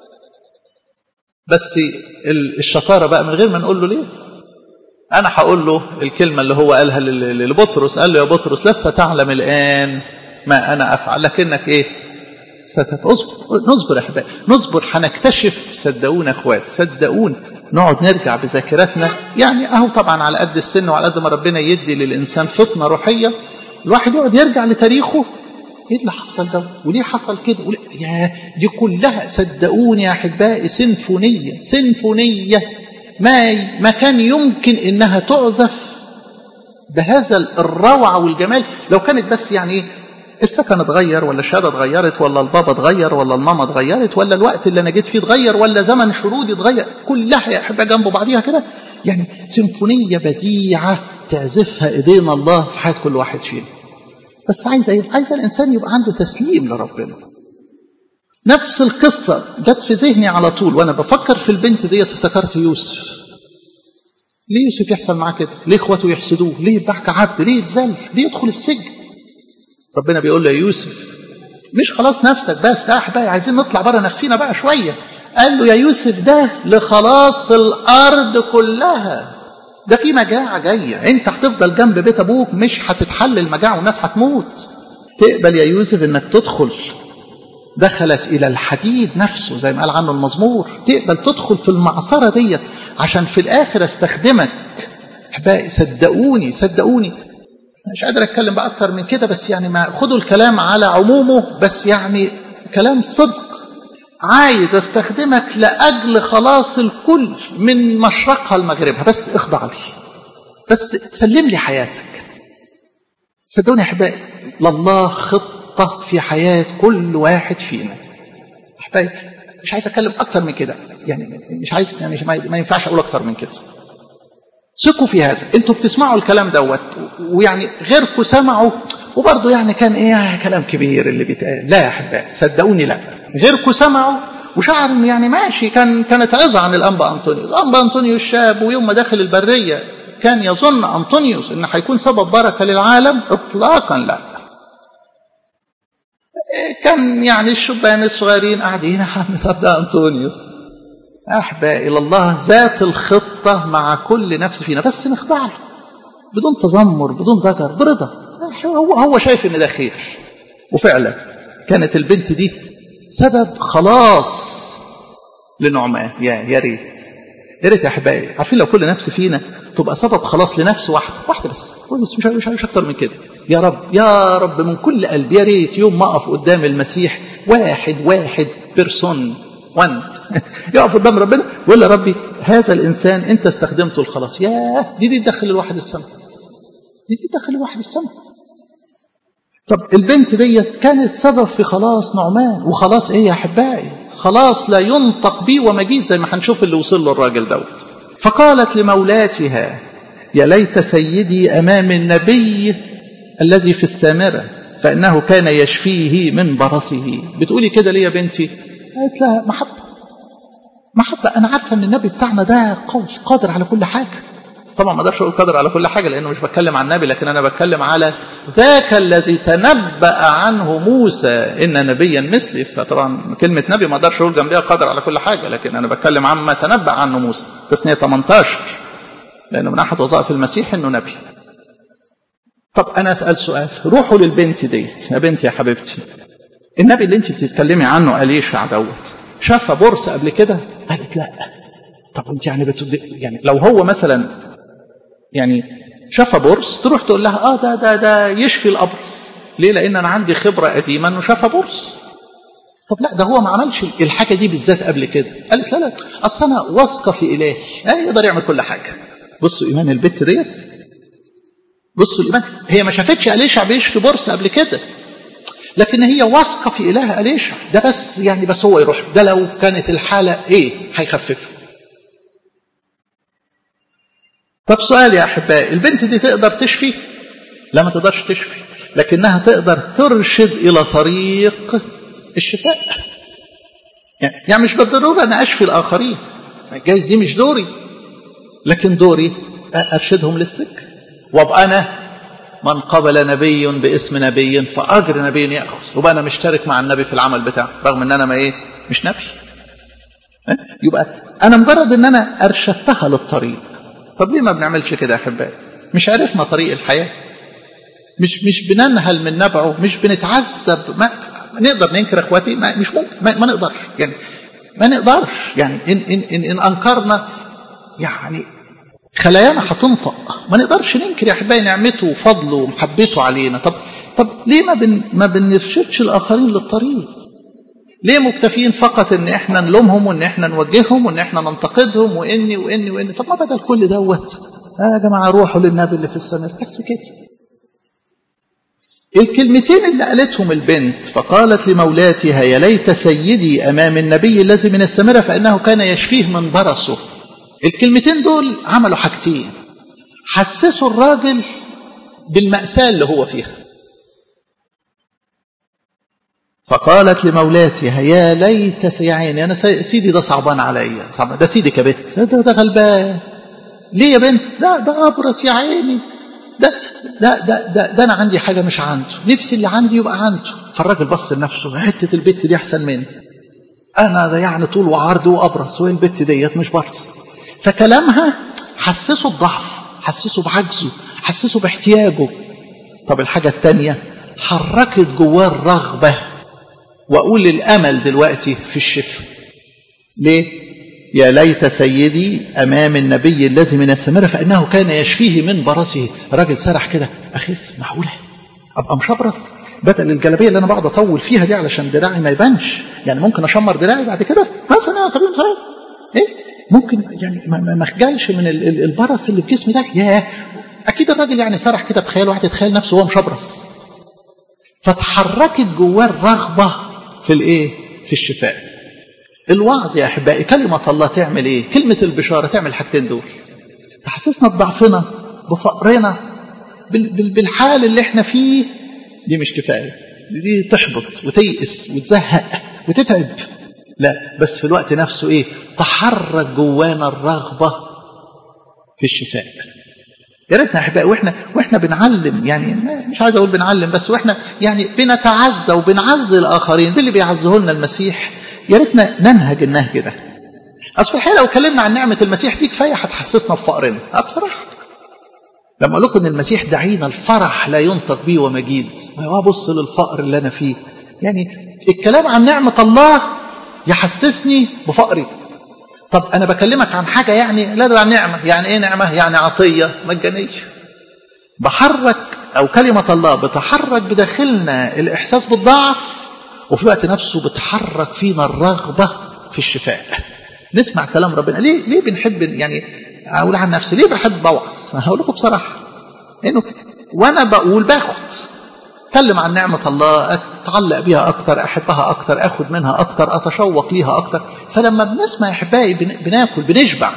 بس الشطارة بقى من غير ما نقول له ليه أنا هقول له الكلمة اللي هو قالها لبطرس قال له يا بطرس لست تعلم الآن ما أنا أفعل لكنك إيه ستتصبر نصبر يا أحبائي نصبر هنكتشف صدقونا أخوات صدقون نقعد نرجع بذاكرتنا يعني أهو طبعا على قد السن وعلى قد ما ربنا يدي للإنسان فطنة روحية الواحد يقعد يرجع لتاريخه ايه اللي حصل ده وليه حصل كده وليه يا دي كلها صدقوني يا احبائي سيمفونيه سيمفونيه ما ما كان يمكن انها تعزف بهذا الروعه والجمال لو كانت بس يعني ايه السكن اتغير ولا الشهاده اتغيرت ولا البابا اتغير ولا الماما اتغيرت ولا الوقت اللي انا جيت فيه اتغير ولا زمن شرودي اتغير كلها يا احبائي جنب بعضيها كده يعني سيمفونيه بديعه تعزفها ايدينا الله في حياه كل واحد فينا بس عايز ايه عايز الانسان يبقى عنده تسليم لربنا نفس القصة جت في ذهني على طول وأنا بفكر في البنت ديت افتكرت يوسف ليه يوسف يحصل معاه كده ليه اخواته يحسدوه ليه يتباع كعبد ليه يتذل ليه يدخل السجن ربنا بيقول له يا يوسف مش خلاص نفسك بس يا احبائي عايزين نطلع بره نفسينا بقى شويه قال له يا يوسف ده لخلاص الارض كلها ده في مجاعه جايه انت هتفضل جنب بيت ابوك مش هتتحل المجاعه والناس هتموت تقبل يا يوسف انك تدخل دخلت الى الحديد نفسه زي ما قال عنه المزمور تقبل تدخل في المعصره ديت عشان في الاخر استخدمك احبائي صدقوني صدقوني مش قادر اتكلم بقى اكتر من كده بس يعني ما خدوا الكلام على عمومه بس يعني كلام صدق عايز استخدمك لاجل خلاص الكل من مشرقها لمغربها بس اخضع لي بس سلم لي حياتك صدقوني يا احبائي لله خطه في حياه كل واحد فينا احبائي مش عايز اتكلم اكتر من كده يعني مش عايز يعني مش ما ينفعش اقول اكتر من كده ثقوا في هذا انتوا بتسمعوا الكلام دوت ويعني غيركم سمعوا وبرضه يعني كان ايه كلام كبير اللي بيتقال لا يا احبائي صدقوني لا غيركم سمعوا وشعر يعني ماشي كان كانت عظه عن الانبا انطونيوس الانبا انطونيوس شاب ويوم ما دخل البريه كان يظن انطونيوس ان هيكون سبب بركه للعالم اطلاقا لا كان يعني الشبان الصغيرين قاعدين عم طب ده انطونيوس احبائي الى الله ذات الخطه مع كل نفس فينا بس نخضع له بدون تذمر بدون ضجر برضا هو هو شايف ان ده خير وفعلا كانت البنت دي سبب خلاص لنعمان يا يا ريت يا ريت يا احبائي عارفين لو كل نفس فينا تبقى سبب خلاص لنفس واحده واحده بس بس مش مش, مش اكتر من كده يا رب يا رب من كل قلب يا ريت يوم ما اقف قدام المسيح واحد واحد بيرسون وان يقف قدام ربنا ويقول يا ربي هذا الانسان انت استخدمته الخلاص ياه دي دي تدخل الواحد السماء دي دي تدخل الواحد السماء طب البنت ديت كانت سبب في خلاص نعمان وخلاص ايه يا احبائي خلاص لا ينطق بي ومجيد زي ما هنشوف اللي وصل له الراجل دوت فقالت لمولاتها يا ليت سيدي امام النبي الذي في السامره فانه كان يشفيه من برصه بتقولي كده ليه يا بنتي قالت لها محبه محبه انا عارفه ان النبي بتاعنا ده قوي قادر على كل حاجه طبعا ما اقدرش اقول قادر على كل حاجه لانه مش بتكلم عن النبي لكن انا بتكلم على ذاك الذي تنبأ عنه موسى ان نبيا مثلي فطبعا كلمه نبي ما اقدرش اقول جنبها قادر على كل حاجه لكن انا بتكلم عما تنبأ عنه موسى تسنيه 18 لانه من احد وظائف المسيح انه نبي طب انا اسال سؤال روحوا للبنت ديت يا بنتي يا حبيبتي النبي اللي انت بتتكلمي عنه اليشع دوت شاف بورس قبل كده قالت لا طب انت يعني بتد... يعني لو هو مثلا يعني شاف بورس تروح تقول لها اه ده ده ده يشفي الابرص ليه لان انا عندي خبره قديمه انه شاف بورس طب لا ده هو ما عملش الحاجه دي بالذات قبل كده قالت لا لا اصل انا واثقه في الهي يعني يقدر يعمل كل حاجه بصوا ايمان البت ديت بصوا الايمان هي ما شافتش اليشع بيشفي بورس قبل كده لكن هي واثقه في اله اليشع ده بس يعني بس هو يروح ده لو كانت الحاله ايه هيخففها طب سؤال يا احبائي البنت دي تقدر تشفي لا ما تقدرش تشفي لكنها تقدر ترشد الى طريق الشفاء يعني مش بالضروره انا اشفي الاخرين جايز دي مش دوري لكن دوري ارشدهم للسكه وابقى انا من قبل نبي باسم نبي فاجر نبي ياخذ وبقى انا مشترك مع النبي في العمل بتاعه رغم ان انا ما ايه مش نبي يبقى انا مجرد ان انا ارشدتها للطريق طب ليه ما بنعملش كده يا احبائي مش عرفنا طريق الحياه مش مش بننهل من نبعه مش بنتعذب ما, ما نقدر ننكر اخواتي ما مش ممكن ما, ما نقدرش يعني ما نقدرش يعني ان ان ان, إن انكرنا يعني خلايانا هتنطق ما نقدرش ننكر يا احبائي نعمته وفضله ومحبته علينا طب طب ليه ما بن ما بنرشدش الاخرين للطريق ليه مكتفين فقط ان احنا نلومهم وان احنا نوجههم وان احنا ننتقدهم واني واني واني طب ما بدل كل دوت آه يا جماعه روحوا للنبي اللي في السماء بس كده الكلمتين اللي قالتهم البنت فقالت لمولاتها يا ليت سيدي امام النبي الذي من السمره فانه كان يشفيه من برصه الكلمتين دول عملوا حاجتين حسسوا الراجل بالمأساة اللي هو فيها فقالت لمولاتها يا ليت يا عيني انا سيدي ده صعبان عليا صعبان ده سيدي كبت ده, ده غلبان ليه يا بنت لا ده ابرص يا عيني ده ده ده ده, ده انا عندي حاجه مش عنده نفسي اللي عندي يبقى عنده فالراجل بص لنفسه حته البت دي احسن مني انا ده يعني طول وعرض وابرص وين البت ديت مش برص فكلامها حسسه بضعفه حسسه بعجزه حسسه باحتياجه طب الحاجه الثانيه حركت جواه الرغبه واقول الامل دلوقتي في الشفاء ليه يا ليت سيدي امام النبي الذي من السمره فانه كان يشفيه من برصه راجل سرح كده اخف معقوله ابقى مشبرص بدل الجلابيه اللي انا بقعد اطول فيها دي علشان دراعي ما يبانش يعني ممكن اشمر دراعي بعد كده مثلا يا سبيل المثال ايه ممكن يعني ما اخجلش من البرص اللي في جسمي ده ياه اكيد الراجل يعني سرح كده بخيال واحد يتخيل نفسه وهو مشبرص فتحركت جواه الرغبه في الايه في الشفاء الوعظ يا احبائي كلمه الله تعمل ايه كلمه البشاره تعمل الحاجتين دول تحسسنا بضعفنا بفقرنا بالحال اللي احنا فيه دي مش كفايه دي تحبط وتيأس وتزهق وتتعب لا بس في الوقت نفسه ايه تحرك جوانا الرغبه في الشفاء يا ريتنا احبائي واحنا واحنا بنعلم يعني مش عايز اقول بنعلم بس واحنا يعني بنتعزى وبنعزي الاخرين باللي بيعزه لنا المسيح يا ريتنا ننهج النهج ده اصل الحقيقه لو اتكلمنا عن نعمه المسيح دي كفايه هتحسسنا بفقرنا اه بصراحه لما اقول لكم ان المسيح دعينا الفرح لا ينطق به ومجيد وابص للفقر اللي انا فيه يعني الكلام عن نعمه الله يحسسني بفقري طب انا بكلمك عن حاجه يعني لا ده عن نعمه يعني ايه نعمه يعني عطيه مجانيه بحرك او كلمه الله بتحرك بداخلنا الاحساس بالضعف وفي الوقت نفسه بتحرك فينا الرغبه في الشفاء نسمع كلام ربنا ليه ليه بنحب يعني اقول عن نفسي ليه بحب اوعظ هقول لكم بصراحه انه وانا بقول باخد اتكلم عن نعمة الله اتعلق بيها أكتر أحبها أكتر أخد منها أكتر أتشوق ليها أكتر فلما بنسمع يا أحبائي بناكل بنشبع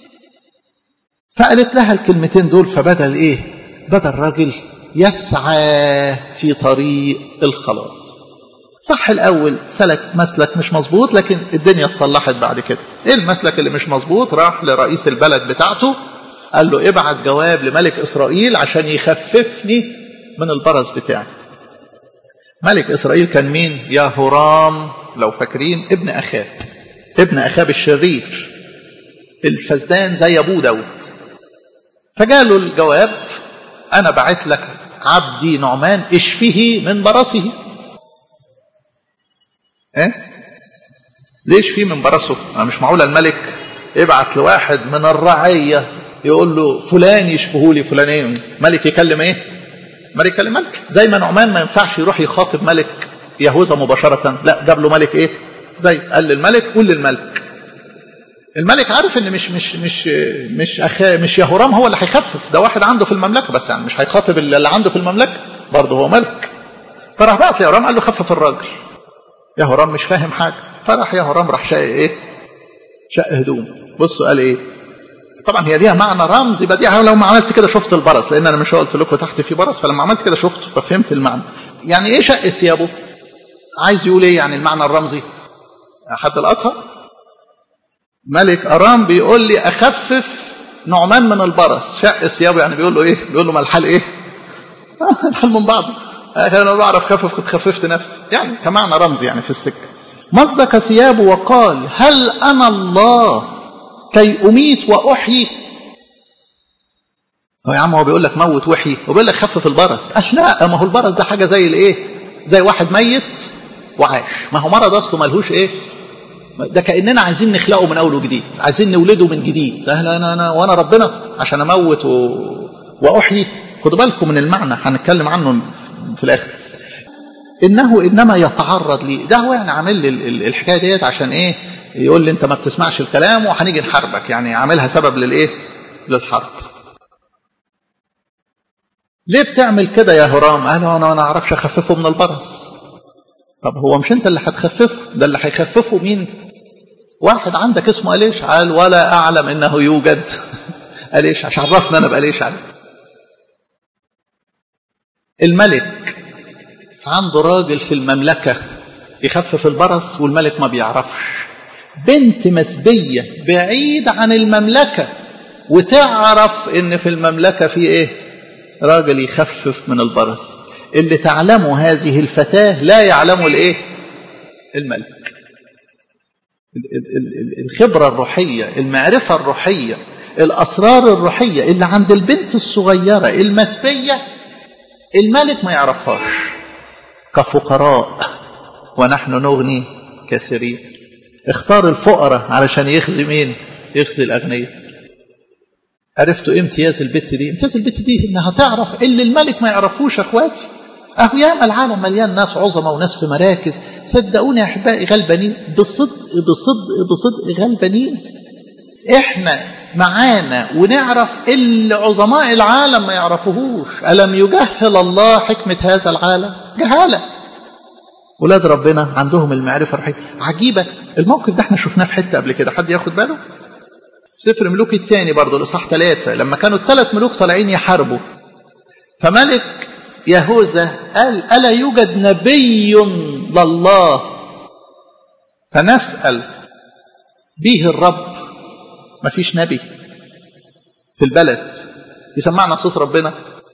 فقالت لها الكلمتين دول فبدل إيه بدل راجل يسعى في طريق الخلاص صح الأول سلك مسلك مش مظبوط لكن الدنيا اتصلحت بعد كده إيه المسلك اللي مش مظبوط راح لرئيس البلد بتاعته قال له ابعت جواب لملك إسرائيل عشان يخففني من البرص بتاعي ملك إسرائيل كان مين يا هرام لو فاكرين ابن أخاب ابن أخاب الشرير الفسدان زي أبوه داود فجاله الجواب أنا بعت لك عبدي نعمان اشفيه من برصه ايه ليش فيه من برصه مش معقول الملك يبعت لواحد من الرعية يقول له فلان يشفه لي فلان ايه ملك يكلم ايه ملك يكلم ملك زي ما نعمان ما ينفعش يروح يخاطب ملك يهوذا مباشرة لا جاب له ملك ايه زي قال للملك قول للملك الملك عارف ان مش مش مش مش أخا مش يهورام هو اللي هيخفف ده واحد عنده في المملكه بس يعني مش هيخاطب اللي عنده في المملكه برضه هو ملك فراح بعت ليهورام قال له خفف الراجل يهورام مش فاهم حاجه فراح يهورام راح شق ايه شق هدوم بصوا قال ايه طبعا هي ليها معنى رمزي بديع لو ما عملت كده شفت البرص لان انا مش قلت لكم تحت في برص فلما عملت كده شفته ففهمت المعنى يعني ايه شق ثيابه عايز يقول ايه يعني المعنى الرمزي حد لقطها ملك ارام بيقول لي اخفف نعمان من البرص شق ثيابه يعني بيقول له ايه بيقول له ما الحال ايه الحال من بعضه انا بعرف خفف كنت خففت نفسي يعني كمعنى رمزي يعني في السكه مزق ثيابه وقال هل انا الله كي اميت واحيي هو يا عم هو بيقول لك موت وحي وبيقول لك خفف البرص اشلاء ما هو البرص ده حاجه زي الايه زي واحد ميت وعاش ما هو مرض اصله ملهوش ايه ده كاننا عايزين نخلقه من اول وجديد عايزين نولده من جديد انا انا, أنا وانا ربنا عشان اموت و... واحيي خدوا بالكم من المعنى هنتكلم عنه في الاخر انه انما يتعرض لي ده هو يعني عامل لي الحكايه ديت عشان ايه يقول لي انت ما بتسمعش الكلام وهنيجي نحاربك يعني عاملها سبب للايه للحرب ليه بتعمل كده يا هرام قال انا ما اعرفش اخففه من البرص طب هو مش انت اللي هتخففه ده اللي هيخففه مين واحد عندك اسمه أليش قال ولا أعلم إنه يوجد أليش عشان عرفنا أنا بأليش عليه الملك عنده راجل في المملكة يخفف البرص والملك ما بيعرفش بنت مسبية بعيد عن المملكة وتعرف ان في المملكة في ايه راجل يخفف من البرص اللي تعلمه هذه الفتاة لا يعلمه الايه الملك الخبرة الروحية المعرفة الروحية الأسرار الروحية اللي عند البنت الصغيرة المسبية الملك ما يعرفهاش كفقراء ونحن نغني كثيرين اختار الفقراء علشان يخزي مين يخزي الأغنياء عرفتوا ايه امتياز البت دي امتياز البت دي انها تعرف اللي الملك ما يعرفوش اخواتي اهو ياما العالم مليان ناس عظمة وناس في مراكز صدقوني يا احبائي غلبانين بصدق بصدق بصدق غلبانين احنا معانا ونعرف اللي عظماء العالم ما يعرفوهوش ألم يجهل الله حكمة هذا العالم جهالة ولاد ربنا عندهم المعرفة الروحية عجيبة الموقف ده احنا شفناه في حتة قبل كده حد ياخد باله في سفر ملوك الثاني برضه الإصحاح ثلاثة لما كانوا الثلاث ملوك طالعين يحاربوا فملك يهوذا قال ألا يوجد نبي لله فنسأل به الرب ما فيش نبي في البلد يسمعنا صوت ربنا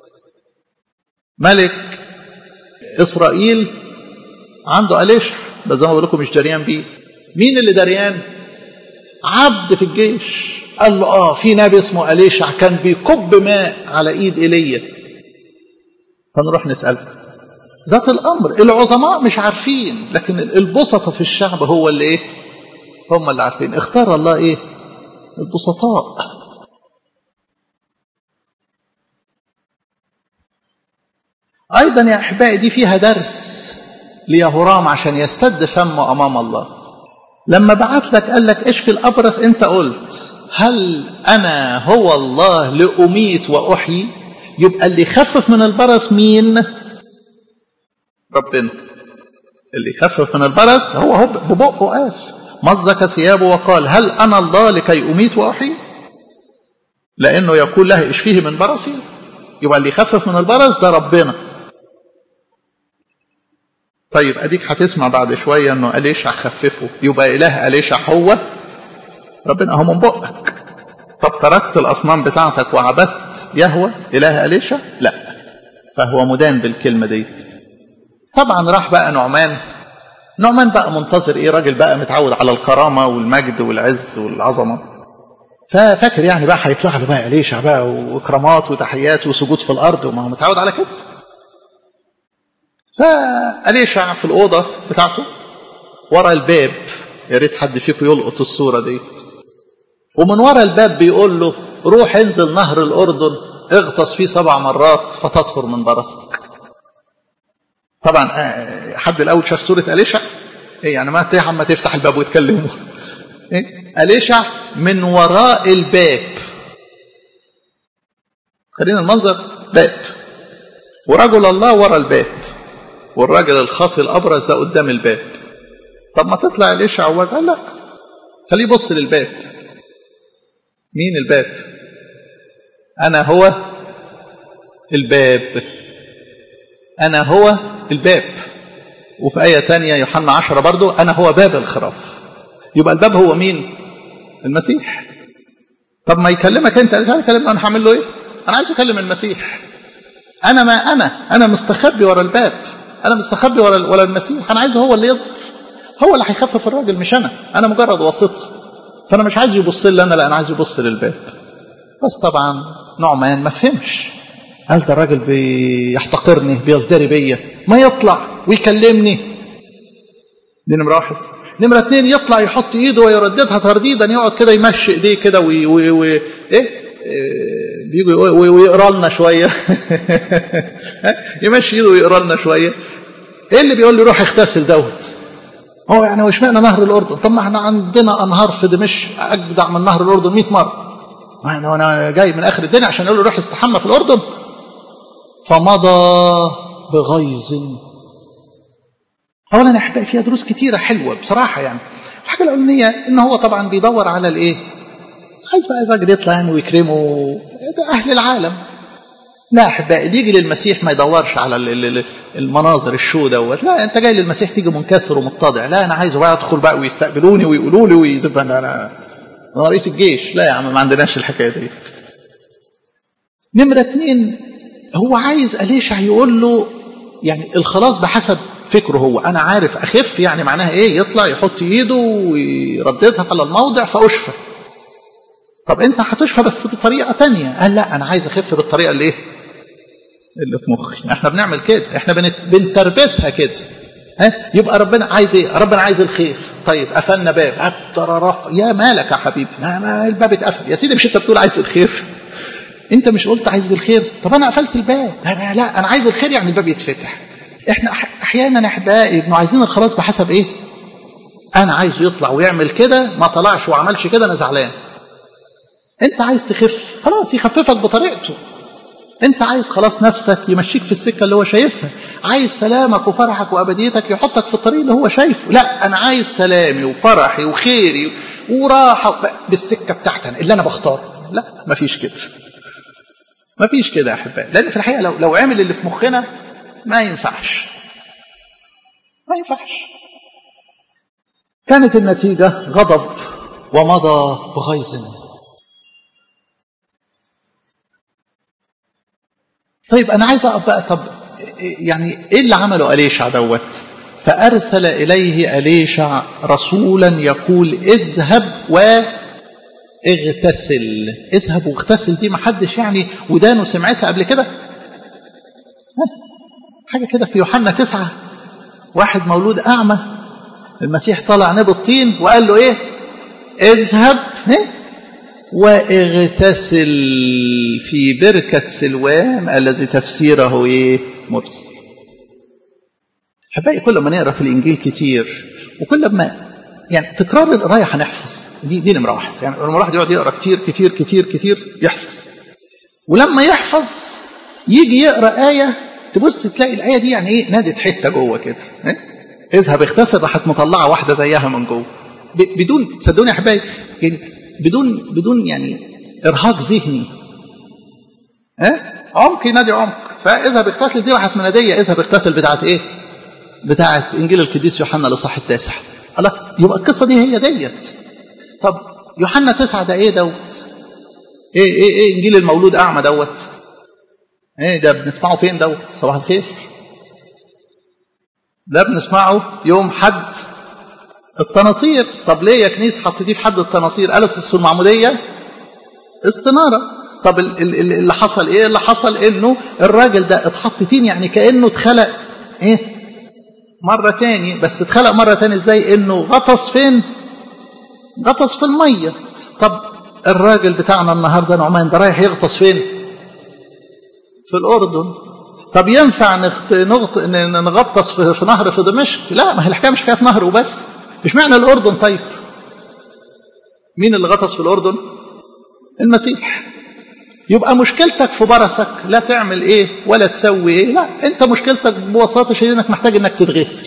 ملك إسرائيل عنده أليشع بس زي ما بقول لكم مش دريان بيه مين اللي دريان عبد في الجيش قال له اه في نبي اسمه أليشع كان بيكب ماء على ايد ايليا فنروح نسأله ذات الامر العظماء مش عارفين لكن البسطة في الشعب هو اللي ايه هم اللي عارفين اختار الله ايه البسطاء ايضا يا احبائي دي فيها درس ليهورام عشان يستد فمه امام الله لما بعت لك قال لك اشفي الابرص انت قلت هل انا هو الله لاميت واحيي يبقى اللي يخفف من البرص مين ربنا اللي يخفف من البرص هو هو ببقه قال مزق ثيابه وقال هل انا الله لكي اميت واحيي لانه يقول له اشفيه من برصي يبقى اللي يخفف من البرص ده ربنا طيب اديك هتسمع بعد شويه انه اليشع خففه يبقى اله اليشع هو ربنا هو من بقك طب تركت الاصنام بتاعتك وعبدت يهوى اله اليشع لا فهو مدان بالكلمه ديت طبعا راح بقى نعمان نعمان بقى منتظر ايه راجل بقى متعود على الكرامه والمجد والعز والعظمه ففاكر يعني بقى هيطلع له بقى اليشع بقى واكرامات وتحيات وسجود في الارض وما هو متعود على كده فأليشع في الأوضة بتاعته ورا الباب يا ريت حد فيكم يلقط الصورة ديت ومن ورا الباب بيقول له روح انزل نهر الأردن اغطس فيه سبع مرات فتطهر من برصك طبعا حد الأول شاف سورة أليشع إيه يعني ما عم تفتح الباب وتكلمه إيه؟ أليشع من وراء الباب خلينا المنظر باب ورجل الله ورا الباب والراجل الخاطي الابرز ده قدام الباب طب ما تطلع الاشع وجه قال لك خليه يبص للباب مين الباب انا هو الباب انا هو الباب وفي آية تانية يوحنا عشرة برضو أنا هو باب الخراف يبقى الباب هو مين المسيح طب ما يكلمك أنت قال كلمني أنا هعمل له إيه أنا عايز أكلم المسيح أنا ما أنا أنا مستخبي ورا الباب انا مستخبي ولا ولا المسيح انا عايزه هو اللي يظهر هو اللي هيخفف الراجل مش انا انا مجرد واسطه فانا مش عايز يبص لي انا لا انا عايز يبص للباب بس طبعا نعمان ما فهمش قال ده الراجل بيحتقرني بيصدري بيا ما يطلع ويكلمني دي نمره واحد نمره اتنين يطلع يحط ايده ويرددها ترديدا يقعد كده يمشي ايديه كده وي وي وي ايه بيجوا ويقرا لنا شويه يمشي ايده ويقرا لنا شويه ايه اللي بيقول لي روح اغتسل دوت هو يعني وش معنى نهر الاردن طب ما احنا عندنا انهار في دمشق اجدع من نهر الاردن 100 مره ما انا جاي من اخر الدنيا عشان اقول له روح استحمى في الاردن فمضى بغيظ اولا يا احبائي فيها دروس كتيره حلوه بصراحه يعني الحاجه الاولانيه ان هو طبعا بيدور على الايه عايز بقى الراجل يطلع يعني ويكرمه ده اهل العالم لا احبائي اللي يجي للمسيح ما يدورش على المناظر الشو دوت لا انت جاي للمسيح تيجي منكسر ومتضع لا انا عايزه بقى ادخل بقى ويستقبلوني ويقولوا لي ويزف انا انا رئيس الجيش لا يا عم ما عندناش الحكايه ديت نمره اتنين هو عايز اليشع يقول له يعني الخلاص بحسب فكره هو انا عارف اخف يعني معناها ايه يطلع يحط ايده ويرددها على الموضع فاشفى طب انت هتشفى بس بطريقه تانية قال لا انا عايز اخف بالطريقه اللي ايه اللي في مخي احنا بنعمل كده احنا بنت... بنتربسها كده ها يبقى ربنا عايز ايه ربنا عايز الخير طيب قفلنا باب رف يا مالك يا حبيبي ما ما الباب اتقفل يا سيدي مش انت بتقول عايز الخير انت مش قلت عايز الخير طب انا قفلت الباب لا, لا انا عايز الخير يعني الباب يتفتح احنا احيانا يا احبائي انه عايزين الخلاص بحسب ايه انا عايزه يطلع ويعمل كده ما طلعش وعملش كده انا زعلان انت عايز تخف خلاص يخففك بطريقته انت عايز خلاص نفسك يمشيك في السكة اللي هو شايفها عايز سلامك وفرحك وأبديتك يحطك في الطريق اللي هو شايفه لا أنا عايز سلامي وفرحي وخيري وراحة بالسكة بتاعتنا اللي أنا بختاره لا مفيش كده مفيش كده يا أحبائي لأن في الحقيقة لو, لو عمل اللي في مخنا ما ينفعش ما ينفعش كانت النتيجة غضب ومضى بغيظ طيب أنا عايز أقف بقى طب يعني إيه اللي عمله أليشع دوت فأرسل إليه أليشع رسولا يقول اذهب واغتسل اذهب واغتسل دي محدش يعني ودانه سمعتها قبل كده حاجة كده في يوحنا تسعة واحد مولود أعمى المسيح طلع نبي الطين وقال له إيه اذهب واغتسل في بركة سلوان الذي تفسيره إيه مرسل حبائي كل ما نقرا في الإنجيل كتير وكل ما يعني تكرار القراية هنحفظ دي دي نمرة واحد يعني لما الواحد يقعد يقرا كتير كتير كتير كتير يحفظ ولما يحفظ يجي يقرا آية تبص تلاقي الآية دي يعني إيه نادت حتة جوه كده إيه؟ اذهب اغتسل راحت مطلعة واحدة زيها من جوه بدون صدقوني يا حبايبي يعني بدون بدون يعني ارهاق ذهني ها أه؟ عمق ينادي عمق فاذهب اغتسل دي راحت مناديه اذهب اغتسل بتاعت ايه؟ بتاعت انجيل القديس يوحنا الاصحاح التاسع الله يبقى القصه دي هي ديت طب يوحنا تسعة ده ايه دوت؟ ايه ايه ايه انجيل المولود اعمى دوت؟ ايه ده بنسمعه فين دوت؟ صباح الخير ده بنسمعه يوم حد التناصير طب ليه يا كنيس حطيتيه في حد التناصير قال اصل المعموديه استناره طب اللي حصل ايه اللي حصل انه الراجل ده اتحط تين يعني كانه اتخلق ايه مره تاني بس اتخلق مره تاني ازاي انه غطس فين غطس في الميه طب الراجل بتاعنا النهارده نعمان ده رايح يغطس فين في الاردن طب ينفع نغط... نغط... نغطس في... في نهر في دمشق لا ما هي الحكايه مش حكايه نهر وبس مش معنى الأردن طيب مين اللي غطس في الأردن المسيح يبقى مشكلتك في برسك لا تعمل ايه ولا تسوي ايه لا انت مشكلتك ببساطه شديده انك محتاج انك تتغسل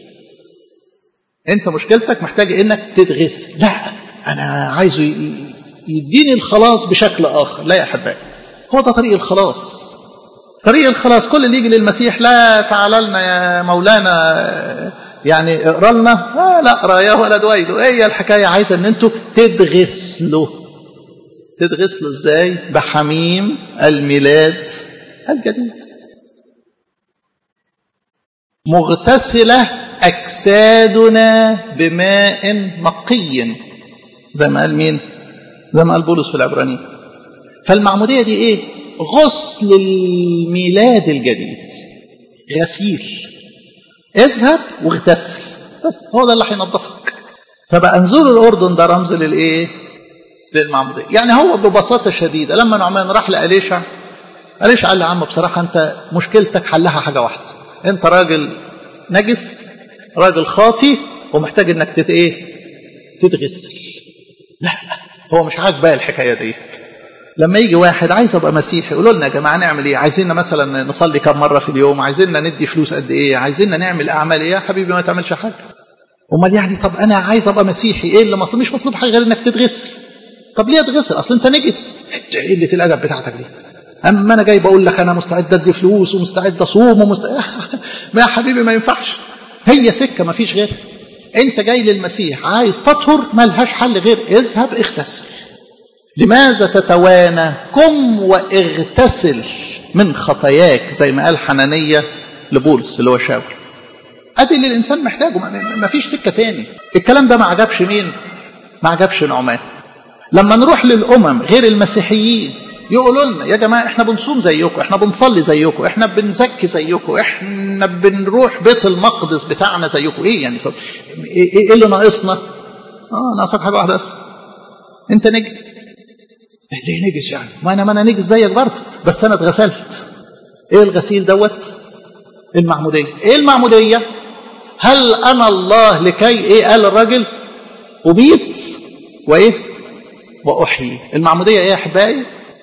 انت مشكلتك محتاج انك تتغسل لا انا عايزه يديني الخلاص بشكل اخر لا يا احبائي هو ده طريق الخلاص طريق الخلاص كل اللي يجي للمسيح لا تعالى لنا يا مولانا يعني اقرا لنا آه لا اقرا يا ولد ويله هي الحكايه عايزه ان انتوا تتغسلوا تتغسلوا ازاي بحميم الميلاد الجديد مغتسله اجسادنا بماء نقي زي ما قال مين زي ما قال بولس في العبرانيين فالمعموديه دي ايه غسل الميلاد الجديد غسيل اذهب واغتسل بس هو ده اللي هينظفك فبقى نزول الاردن ده رمز للايه للمعموديه يعني هو ببساطه شديده لما نعمان راح لاليشع اليشع قال له يا عم بصراحه انت مشكلتك حلها حاجه واحده انت راجل نجس راجل خاطي ومحتاج انك تت ايه تتغسل لا هو مش عاجباه الحكايه ديت لما يجي واحد عايز ابقى مسيحي يقولوا لنا يا جماعه نعمل ايه عايزيننا مثلا نصلي كم مره في اليوم عايزيننا ندي فلوس قد ايه عايزيننا نعمل اعمال ايه يا حبيبي ما تعملش حاجه امال يعني طب انا عايز ابقى مسيحي ايه اللي مطلوب مش مطلوب حاجه غير انك تتغسل طب ليه تغسل اصل انت نجس قله الادب بتاعتك دي اما انا جاي بقول لك انا مستعد ادي فلوس ومستعد اصوم ومستعد ما يا حبيبي ما ينفعش هي سكه ما فيش غيرها انت جاي للمسيح عايز تطهر ملهاش حل غير اذهب اغتسل لماذا تتوانى قم واغتسل من خطاياك زي ما قال حنانية لبولس اللي هو شاول ادي اللي الانسان محتاجه ما فيش سكة تاني الكلام ده ما عجبش مين ما عجبش نعمان لما نروح للامم غير المسيحيين يقولوا لنا يا جماعه احنا بنصوم زيكم احنا بنصلي زيكم احنا بنزكي زيكم احنا بنروح بيت المقدس بتاعنا زيكم ايه يعني طب ايه, إيه اللي ناقصنا اه ناقصك حاجه واحده بس انت نجس ليه نجس يعني ما انا ما انا نجس زيك برضه بس انا اتغسلت ايه الغسيل دوت المعموديه ايه المعموديه هل انا الله لكي ايه قال الراجل أبيت وإيه وأحيي المعمودية إيه يا أحبائي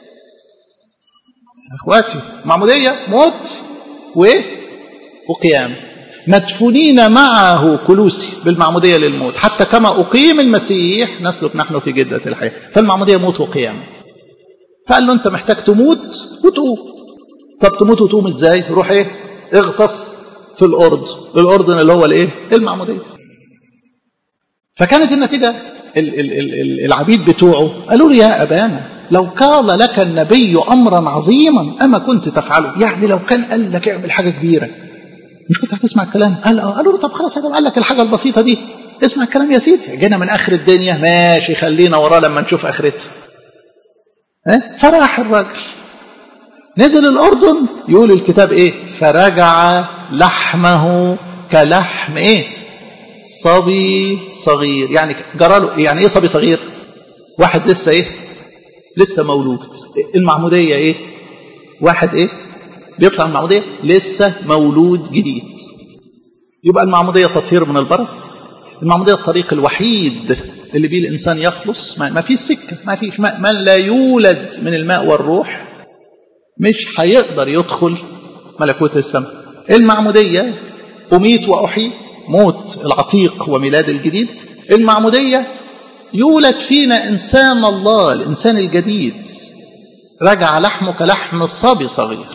أخواتي المعمودية موت وإيه وقيام مدفونين معه كلوسي بالمعمودية للموت حتى كما أقيم المسيح نسلك نحن في جدة الحياة فالمعمودية موت وقيام فقال له أنت محتاج تموت وتقوم طب تموت وتقوم إزاي روح إيه اغطس في الأردن الأردن اللي هو الإيه المعمودية فكانت النتيجة العبيد بتوعه قالوا له يا أبانا لو قال لك النبي أمرا عظيما أما كنت تفعله يعني لو كان قال لك اعمل حاجة كبيرة مش كنت هتسمع الكلام قال اه قالوا له طب خلاص قال لك الحاجة البسيطة دي اسمع الكلام يا سيدي جينا من آخر الدنيا ماشي خلينا وراه لما نشوف آخرتها اه؟ فراح الراجل نزل الأردن يقول الكتاب إيه فرجع لحمه كلحم إيه صبي صغير يعني جراله يعني ايه صبي صغير واحد لسه ايه لسه مولود المعمودية ايه واحد ايه بيطلع من المعمودية لسه مولود جديد يبقى المعمودية تطهير من البرص المعمودية الطريق الوحيد اللي بيه الإنسان يخلص ما, ما فيش سكة ما فيش ما من لا يولد من الماء والروح مش هيقدر يدخل ملكوت السماء المعمودية أميت وأحيي موت العتيق وميلاد الجديد المعمودية يولد فينا إنسان الله الإنسان الجديد رجع لحمه كلحم صبي صغير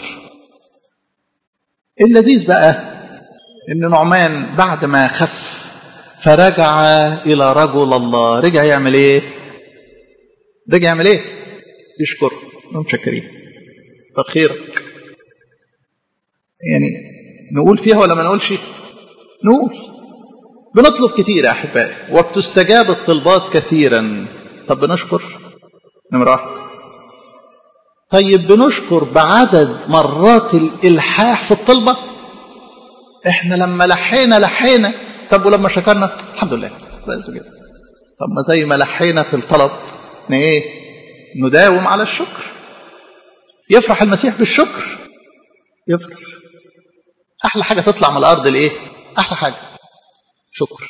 اللذيذ بقى إن نعمان بعد ما خف فرجع إلى رجل الله رجع يعمل إيه رجع يعمل إيه يشكر متشكرين طب خيرك يعني نقول فيها ولا ما نقولش نقول بنطلب كتير يا أحبائي وبتستجاب الطلبات كثيرا طب بنشكر نمرة واحد طيب بنشكر بعدد مرات الإلحاح في الطلبة احنا لما لحينا لحينا طب ولما شكرنا الحمد لله طب ما زي ما لحينا في الطلب ايه نداوم على الشكر يفرح المسيح بالشكر يفرح احلى حاجه تطلع من الارض الايه احلى حاجه شكر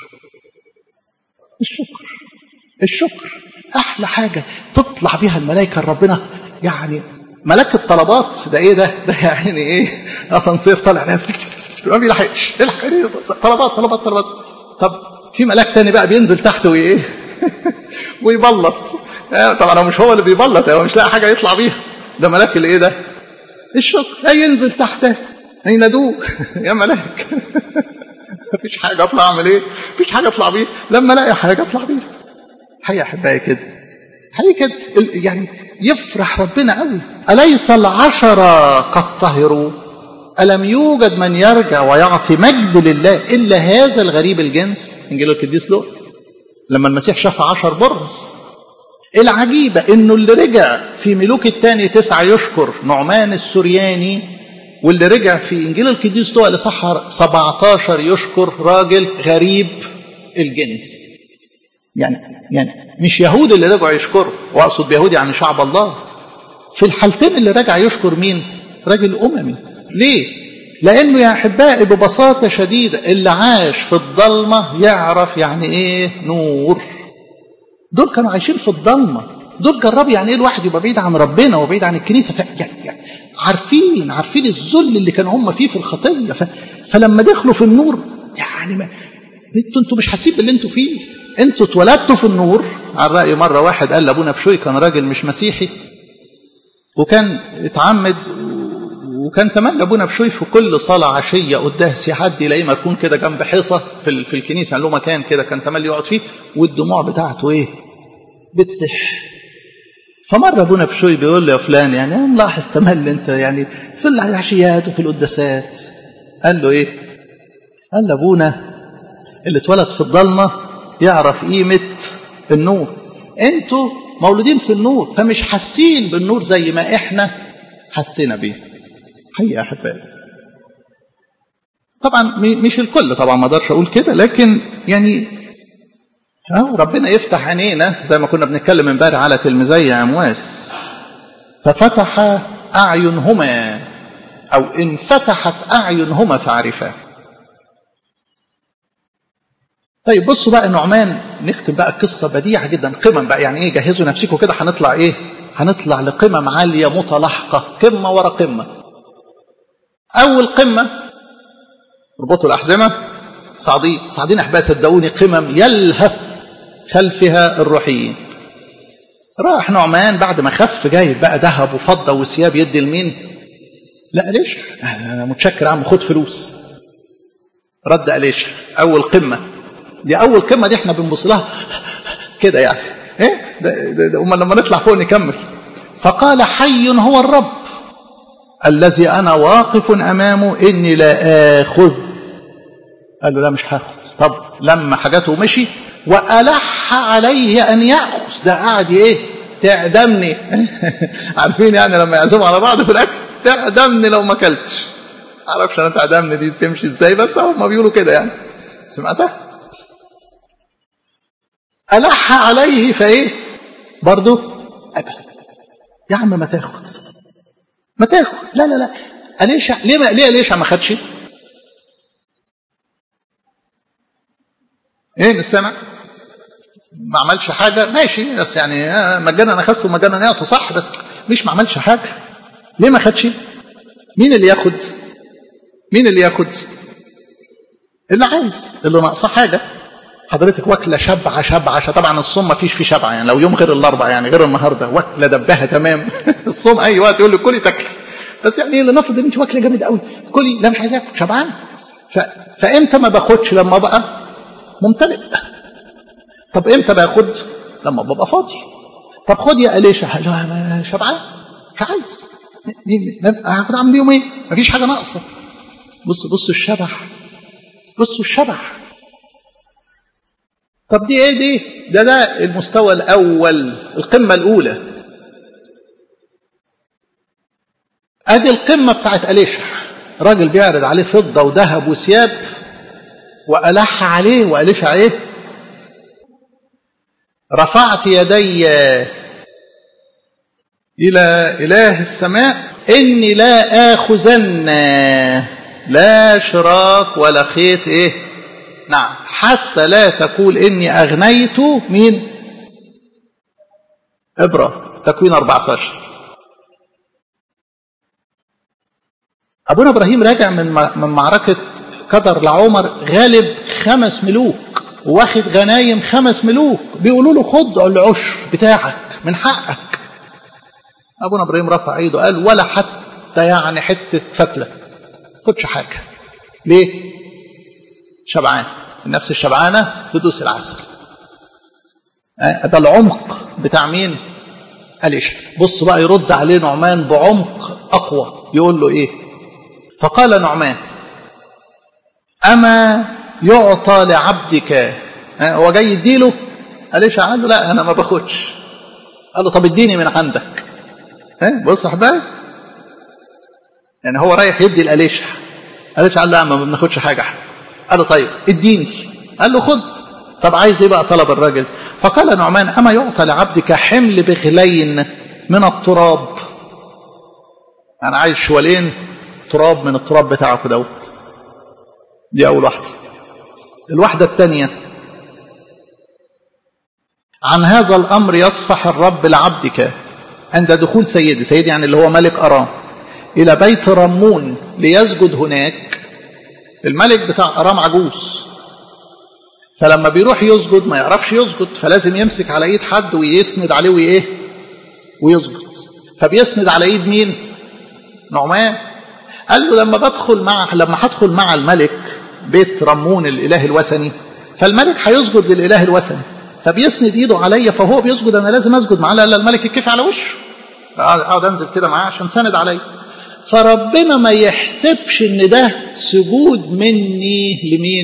الشكر الشكر احلى حاجه تطلع بيها الملائكه لربنا يعني ملك الطلبات ده ايه ده ده يعني ايه اسانسير طالع ناس ما بيلحقش طلبات طلبات طلبات طب في ملاك تاني بقى بينزل تحت وايه ويبلط طبعا هو مش هو اللي بيبلط هو مش لاقي حاجه يطلع بيها ده ملاك الايه ده الشكر ينزل تحته ينادوه يا ملاك مفيش حاجه اطلع اعمل ايه مفيش حاجه اطلع بيها لما الاقي حاجه اطلع بيها حقيقه احبائي كده حقيقه كده يعني يفرح ربنا قوي اليس العشره قد طهروا ألم يوجد من يرجع ويعطي مجد لله إلا هذا الغريب الجنس إنجيل القديس لوط لما المسيح شاف عشر برص العجيبة إنه اللي رجع في ملوك الثاني تسعة يشكر نعمان السرياني واللي رجع في إنجيل القديس لوط لصح 17 يشكر راجل غريب الجنس يعني يعني مش يهود اللي رجعوا يشكروا واقصد بيهود يعني شعب الله في الحالتين اللي رجع يشكر مين راجل أممي ليه لأنه يا أحبائي ببساطة شديدة اللي عاش في الضلمة يعرف يعني إيه نور دول كانوا عايشين في الضلمة دول جربوا يعني إيه الواحد يبقى بعيد عن ربنا وبعيد عن الكنيسة ف... يعني يعني عارفين عارفين الذل اللي كانوا هم فيه في الخطية ف... فلما دخلوا في النور يعني ما انتوا انتوا مش حاسين باللي انتوا فيه انتوا اتولدتوا في النور على رأي مرة واحد قال لابونا بشوي كان راجل مش مسيحي وكان اتعمد وكان تملى ابونا بشوي في كل صلاه عشيه قداس حد يلاقيه مركون كده جنب حيطه في في الكنيسه له مكان كده كان تملي يقعد فيه والدموع بتاعته ايه؟ بتسح فمره ابونا بشوي بيقول له يا فلان يعني انا ملاحظ تمل انت يعني في العشيات وفي القداسات قال له ايه؟ قال له ابونا اللي اتولد في الضلمه يعرف قيمه النور انتوا مولودين في النور فمش حاسين بالنور زي ما احنا حسينا بيه حقيقة أحبائي طبعا مش الكل طبعا ما اقدرش اقول كده لكن يعني ربنا يفتح عينينا زي ما كنا بنتكلم امبارح على تلميذي عمواس ففتح اعينهما او انفتحت اعينهما فعرفا طيب بصوا بقى نعمان نختم بقى قصه بديعه جدا قمم بقى يعني ايه جهزوا نفسكم كده هنطلع ايه هنطلع لقمم عاليه متلاحقه قمه ورا قمه اول قمه اربطوا الاحزمه صاعدين صاعدين احباء صدقوني قمم يلهث خلفها الروحيين راح نعمان بعد ما خف جايب بقى ذهب وفضه وثياب يدي لمين لا ليش انا متشكر يا عم خد فلوس رد ليش اول قمه دي اول قمه دي احنا بنبص لها كده يعني ايه ده, ده, ده امال لما نطلع فوق نكمل فقال حي هو الرب الذي انا واقف امامه اني لا اخذ قال له لا مش هاخد طب لما حاجاته مشي والح عليه ان ياخذ ده قاعد ايه تعدمني عارفين يعني لما يعزموا على بعض في الاكل تعدمني لو ما اكلتش معرفش انا تعدمني دي تمشي ازاي بس هم بيقولوا كده يعني سمعتها ألح عليه فإيه برضو أبى يا عم ما تاخد ما تاخد لا لا لا أليش ليه ما ليه ليش ما خدش ايه مش سامع ما عملش حاجة ماشي بس يعني مجانا أخذته مجانا يعطوا صح بس مش ما عملش حاجة ليه ما خدش مين اللي ياخد مين اللي ياخد اللي عايز اللي ناقصه حاجة حضرتك واكله شبعه شبعه طبعا الصوم ما فيش فيه شبعه يعني لو يوم غير الاربع يعني غير النهارده واكله دبها تمام الصوم اي وقت يقول لي كلي تاكلي بس يعني اللي نفرض ان انت واكله جامد قوي كلي لا مش عايز اكل شبعان ف... فامتى ما باخدش لما بقى ممتلئ طب امتى باخد لما ببقى فاضي طب خد يا اليشا لا شبعان مش عايز هاخد اعمل بيهم ايه مفيش حاجه ناقصه بصوا بصوا الشبع بصوا الشبع طب دي ايه دي ده ده المستوى الاول القمه الاولى ادي القمه بتاعت اليشع راجل بيعرض عليه فضه وذهب وثياب والح عليه واليشع ايه رفعت يدي الى اله السماء اني لا اخذن لا شراك ولا خيط ايه نعم حتى لا تقول إني أغنيت مين إبرة تكوين 14 أبونا إبراهيم راجع من من معركة قدر لعمر غالب خمس ملوك واخد غنايم خمس ملوك بيقولوا له خد العشر بتاعك من حقك أبونا إبراهيم رفع ايده قال ولا حتى يعني حتة فتلة خدش حاجة ليه شبعان النفس الشبعانة تدوس العسل ده العمق بتاع مين قالش بص بقى يرد عليه نعمان بعمق أقوى يقول له إيه فقال نعمان أما يعطى لعبدك هو جاي يديله قالش قال له لا أنا ما باخدش قال له طب اديني من عندك بص يا حبايبي يعني هو رايح يدي الأليشع قالش قال لا ما بناخدش حاجة احنا قال له طيب اديني قال له خد طب عايز ايه بقى طلب الراجل فقال نعمان اما يعطى لعبدك حمل بغلين من التراب انا عايز شوالين تراب من التراب بتاعك دوت دي اول واحده الواحده الثانيه عن هذا الامر يصفح الرب لعبدك عند دخول سيدي سيدي يعني اللي هو ملك ارام الى بيت رمون ليسجد هناك الملك بتاع أرام عجوز فلما بيروح يسجد ما يعرفش يسجد فلازم يمسك على ايد حد ويسند عليه وايه ويسجد فبيسند على ايد مين نعمان قال له لما بدخل مع لما هدخل مع الملك بيت رمون الاله الوثني فالملك هيسجد للاله الوثني فبيسند ايده عليا فهو بيسجد انا لازم اسجد معاه لا الملك يكفي على وشه اقعد انزل كده معاه عشان ساند عليا فربنا ما يحسبش ان ده سجود مني لمين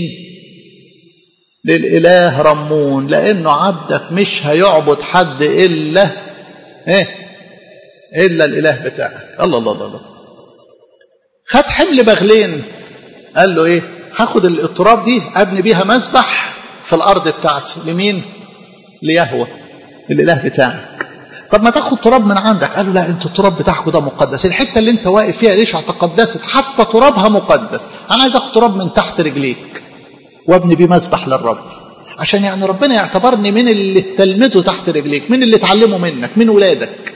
للاله رمون لانه عبدك مش هيعبد حد الا ايه الا الاله بتاعك الله الله الله, الله. خد حمل بغلين قال له ايه هاخد التراب دي ابني بيها مسبح في الارض بتاعتي لمين ليهوى الاله بتاعك طب ما تاخد تراب من عندك قالوا لا انتوا التراب بتاعكم ده مقدس الحته اللي انت واقف فيها ليش تقدست حتى ترابها مقدس انا عايز اخد تراب من تحت رجليك وابني بيه مسبح للرب عشان يعني ربنا يعتبرني من اللي تلمذه تحت رجليك من اللي اتعلمه منك من ولادك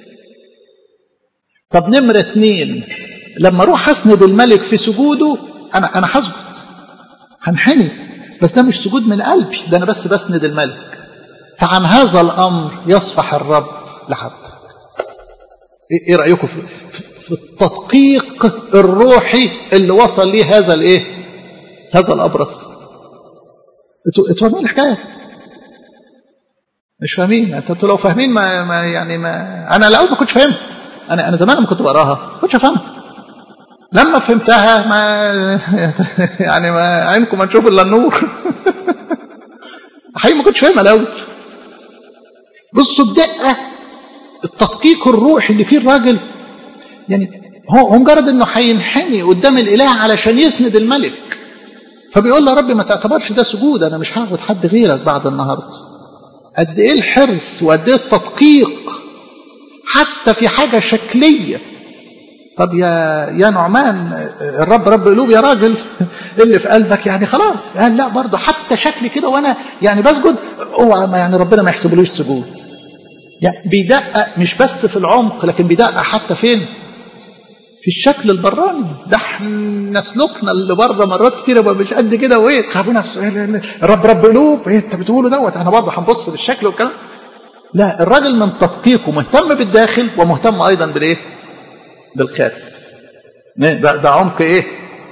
طب نمرة اتنين لما اروح اسند الملك في سجوده انا انا هسجد هنحني بس ده مش سجود من قلبي ده انا بس بسند الملك فعن هذا الامر يصفح الرب لعبده ايه رايكم في, في التدقيق الروحي اللي وصل ليه هذا الايه هذا الابرص انتوا فاهمين الحكايه مش فاهمين انتوا لو فاهمين ما, ما يعني ما انا الاول ما كنتش فاهم انا انا زمان لما كنت بقراها ما كنتش افهمها لما فهمتها ما يعني ما عينكم ما تشوف الا النور حقيقي ما كنتش فاهمها الاول بصوا الدقه التدقيق الروحي اللي فيه الراجل يعني هو مجرد انه هينحني قدام الاله علشان يسند الملك فبيقول له يا رب ما تعتبرش ده سجود انا مش هاخد حد غيرك بعد النهارده قد ايه الحرص وقد ايه التدقيق حتى في حاجه شكليه طب يا يا نعمان الرب رب قلوب يا راجل اللي في قلبك يعني خلاص قال لا برضه حتى شكلي كده وانا يعني بسجد اوعى ما يعني ربنا ما يحسبلوش سجود يعني بيدقق مش بس في العمق لكن بيدقق حتى فين في الشكل البراني ده احنا سلوكنا اللي بره مرات كتير يبقى مش قد كده وايه تخافونا الرب رب قلوب ايه انت بتقوله دوت احنا برضه هنبص للشكل والكلام لا الراجل من تدقيقه مهتم بالداخل ومهتم ايضا بالايه بالخارج ده, ده عمق ايه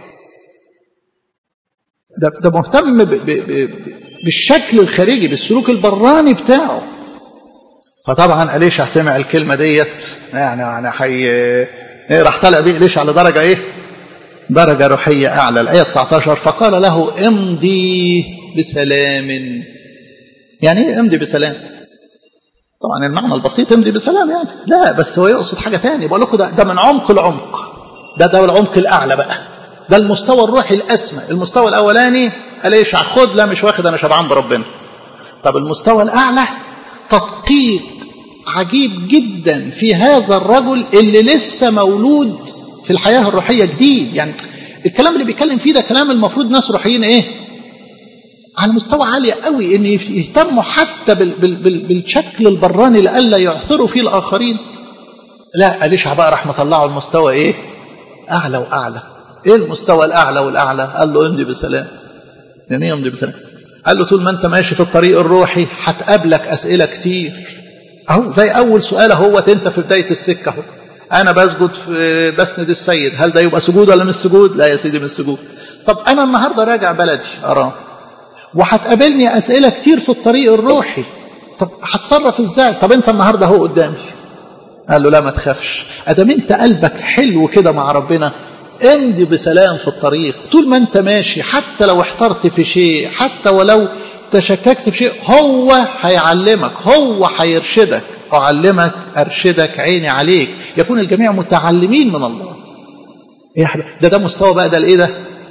ده, ده مهتم ب ب ب بالشكل الخارجي بالسلوك البراني بتاعه فطبعا أليشع سمع الكلمة ديت يعني يعني حي إيه راح طلع بيه إليشع لدرجة إيه؟ درجة روحية أعلى الآية 19 فقال له امضي بسلام يعني إيه امضي بسلام؟ طبعا المعنى البسيط امضي بسلام يعني لا بس هو يقصد حاجة تانية بقول لكم ده, ده من عمق العمق ده ده العمق الأعلى بقى ده المستوى الروحي الأسمى المستوى الأولاني أليشع خد لا مش واخد أنا شبعان بربنا طب المستوى الأعلى تدقيق عجيب جدا في هذا الرجل اللي لسه مولود في الحياة الروحية جديد يعني الكلام اللي بيتكلم فيه ده كلام المفروض ناس روحيين ايه على مستوى عالي قوي ان يهتموا حتى بال بال بال بالشكل البراني لئلا يعثروا فيه الاخرين لا أليشع بقى راح مطلعه المستوى ايه اعلى واعلى ايه المستوى الاعلى والاعلى قال له امضي بسلام يعني ايه امضي بسلام قال له طول ما انت ماشي في الطريق الروحي هتقابلك اسئله كتير اهو زي اول سؤال اهوت انت في بدايه السكه اهو انا بسجد في بسند السيد هل ده يبقى سجود ولا مش سجود لا يا سيدي مش سجود طب انا النهارده راجع بلدي ارام وهتقابلني اسئله كتير في الطريق الروحي طب هتصرف ازاي طب انت النهارده اهو قدامي قال له لا ما تخافش ادام انت قلبك حلو كده مع ربنا امضي بسلام في الطريق طول ما انت ماشي حتى لو احترت في شيء حتى ولو تشككت في شيء هو هيعلمك هو هيرشدك أعلمك أرشدك عيني عليك يكون الجميع متعلمين من الله إيه يا حبيبي ده ده مستوى بقى ده الايه ده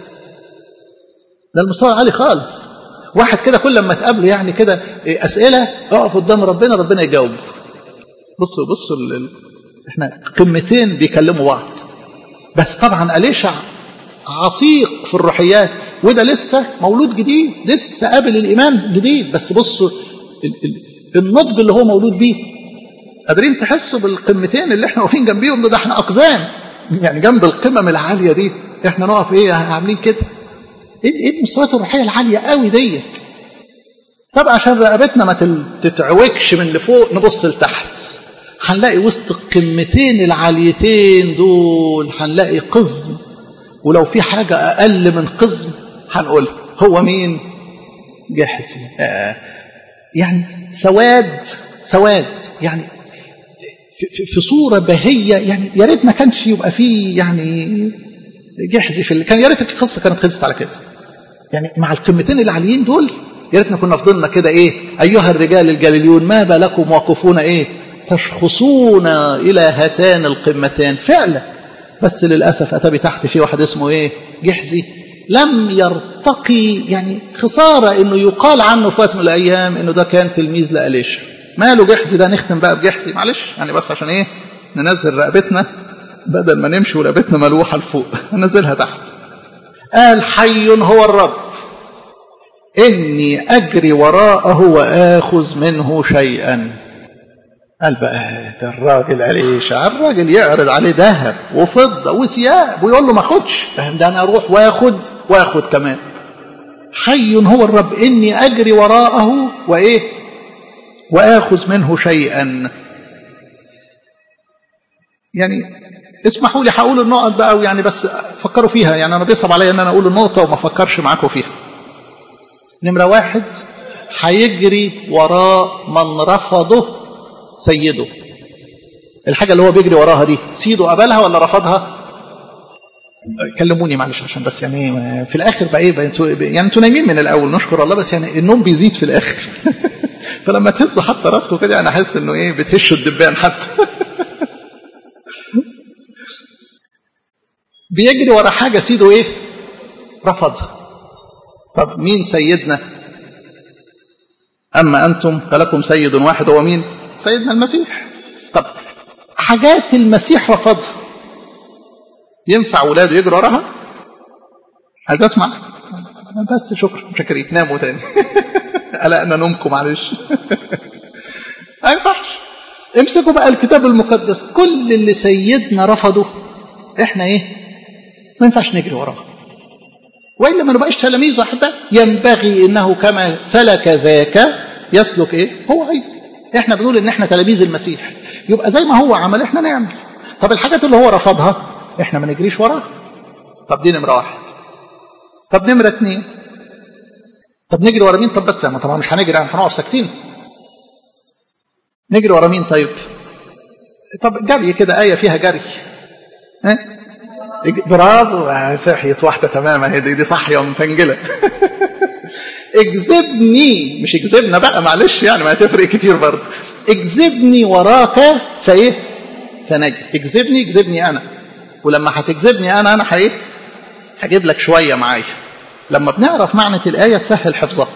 ده المستوى العالي خالص واحد كده كل لما تقابله يعني كده أسئلة اقف قدام ربنا ربنا يجاوب بصوا بصوا ال... ال... احنا قمتين بيكلموا بعض بس طبعا أليشع عتيق في الروحيات وده لسه مولود جديد لسه قابل الإيمان جديد بس بصوا ال... ال... النضج اللي هو مولود بيه قادرين تحسوا بالقمتين اللي احنا واقفين جنبيهم ده, ده احنا أقزام يعني جنب القمم العالية دي احنا نقف ايه عاملين كده ايه ايه المستويات الروحية العالية قوي ديت طب عشان رقبتنا ما تتعوجش من لفوق نبص لتحت هنلاقي وسط القمتين العاليتين دول هنلاقي قزم ولو في حاجة أقل من قزم هنقولها هو مين جحزي آه يعني سواد سواد يعني في, في صورة بهية يعني يا ريت ما كانش يبقى فيه يعني جحزي في كان يا ريت القصة كانت خلصت على كده يعني مع القمتين العاليين دول يا ريتنا كنا فضلنا كده ايه ايها الرجال الجليليون ما بالكم واقفون ايه تشخصون الى هاتان القمتان فعلا بس للاسف اتى بتحت في واحد اسمه ايه جحزي لم يرتقي يعني خساره انه يقال عنه في وقت من الايام انه ده كان تلميذ لاليشا ماله جحزي ده نختم بقى بجحزي معلش يعني بس عشان ايه ننزل رقبتنا بدل ما نمشي ورقبتنا ملوحه لفوق ننزلها تحت قال حي هو الرب إني أجري وراءه وآخذ منه شيئا قال بقى ده الراجل عليه الراجل يعرض عليه ذهب وفضة وثياب ويقول له ما خدش ده أنا أروح وآخد وآخد كمان حي هو الرب إني أجري وراءه وإيه وآخذ منه شيئا يعني اسمحوا لي هقول النقط بقى يعني بس فكروا فيها يعني انا بيصعب عليا ان انا اقول النقطه وما افكرش معاكم فيها نمره واحد هيجري وراء من رفضه سيده الحاجه اللي هو بيجري وراها دي سيده قبلها ولا رفضها كلموني معلش عشان بس يعني في الاخر بقى ايه بقى انتوا يعني انتوا نايمين من الاول نشكر الله بس يعني النوم بيزيد في الاخر فلما تهزوا حتى راسكم كده انا احس انه ايه بتهشوا الدبان حتى بيجري ورا حاجة سيده ايه رفضها طب مين سيدنا أما أنتم فلكم سيد واحد هو مين سيدنا المسيح طب حاجات المسيح رفضها ينفع ولاده يجروا وراها عايز اسمع بس شكرا شكرين ناموا تاني قلقنا نومكم معلش ما ينفعش امسكوا بقى الكتاب المقدس كل اللي سيدنا رفضه احنا ايه ما ينفعش نجري وراه والا ما نبقاش تلاميذ واحده ينبغي انه كما سلك ذاك يسلك ايه هو ايضا احنا بنقول ان احنا تلاميذ المسيح يبقى زي ما هو عمل احنا نعمل طب الحاجات اللي هو رفضها احنا ما نجريش وراها طب دي نمره واحد طب نمره اتنين طب نجري ورا مين طب بس ما طبعا مش هنجري هنقف ساكتين نجري ورا مين طيب طب جري كده آية فيها جري ها برافو صحيت واحدة تماما هي دي, دي صحية ومفنجلة اجذبني مش اجذبنا بقى معلش يعني ما هتفرق كتير برضه اجذبني وراك فايه فنجي اجذبني اجذبني انا ولما هتجذبني انا انا هايه هجيب لك شويه معايا لما بنعرف معنى الايه تسهل حفظها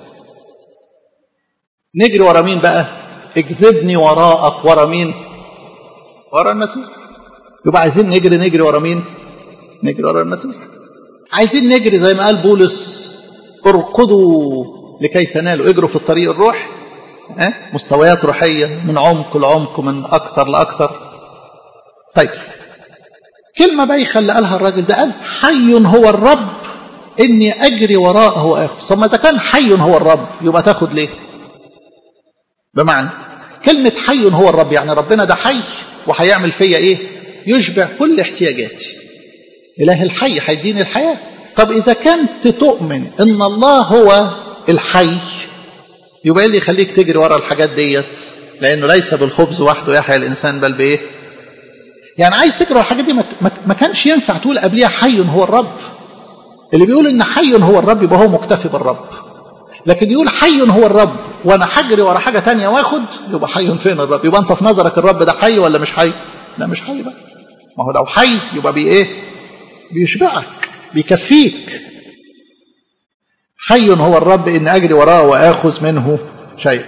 نجري ورا مين بقى اجذبني وراءك ورا مين ورا المسيح يبقى عايزين نجري نجري ورا مين نجري ورا المسيح عايزين نجري زي ما قال بولس ارقدوا لكي تنالوا اجروا في الطريق الروحي أه؟ مستويات روحيه من عمق لعمق من اكتر لاكتر طيب كلمه بايخه اللي قالها الراجل ده قال حي هو الرب اني اجري وراءه واخذ طب ما اذا كان حي هو الرب يبقى تاخد ليه بمعنى كلمه حي هو الرب يعني ربنا ده حي وهيعمل فيا ايه يشبع كل احتياجاتي اله الحي هيديني الحياه طب اذا كنت تؤمن ان الله هو الحي يبقى اللي يخليك تجري ورا الحاجات ديت لانه ليس بالخبز وحده يحيا الانسان بل بايه يعني عايز تجري ورا الحاجات دي ما كانش ينفع تقول قبليها حي هو الرب اللي بيقول ان حي هو الرب يبقى هو مكتفي بالرب لكن يقول حي هو الرب وانا هجري ورا حاجه تانية واخد يبقى حي فين الرب يبقى انت في نظرك الرب ده حي ولا مش حي لا مش حي بقى ما هو لو حي يبقى بي ايه بيشبعك بيكفيك حي هو الرب ان اجري وراه واخذ منه شيء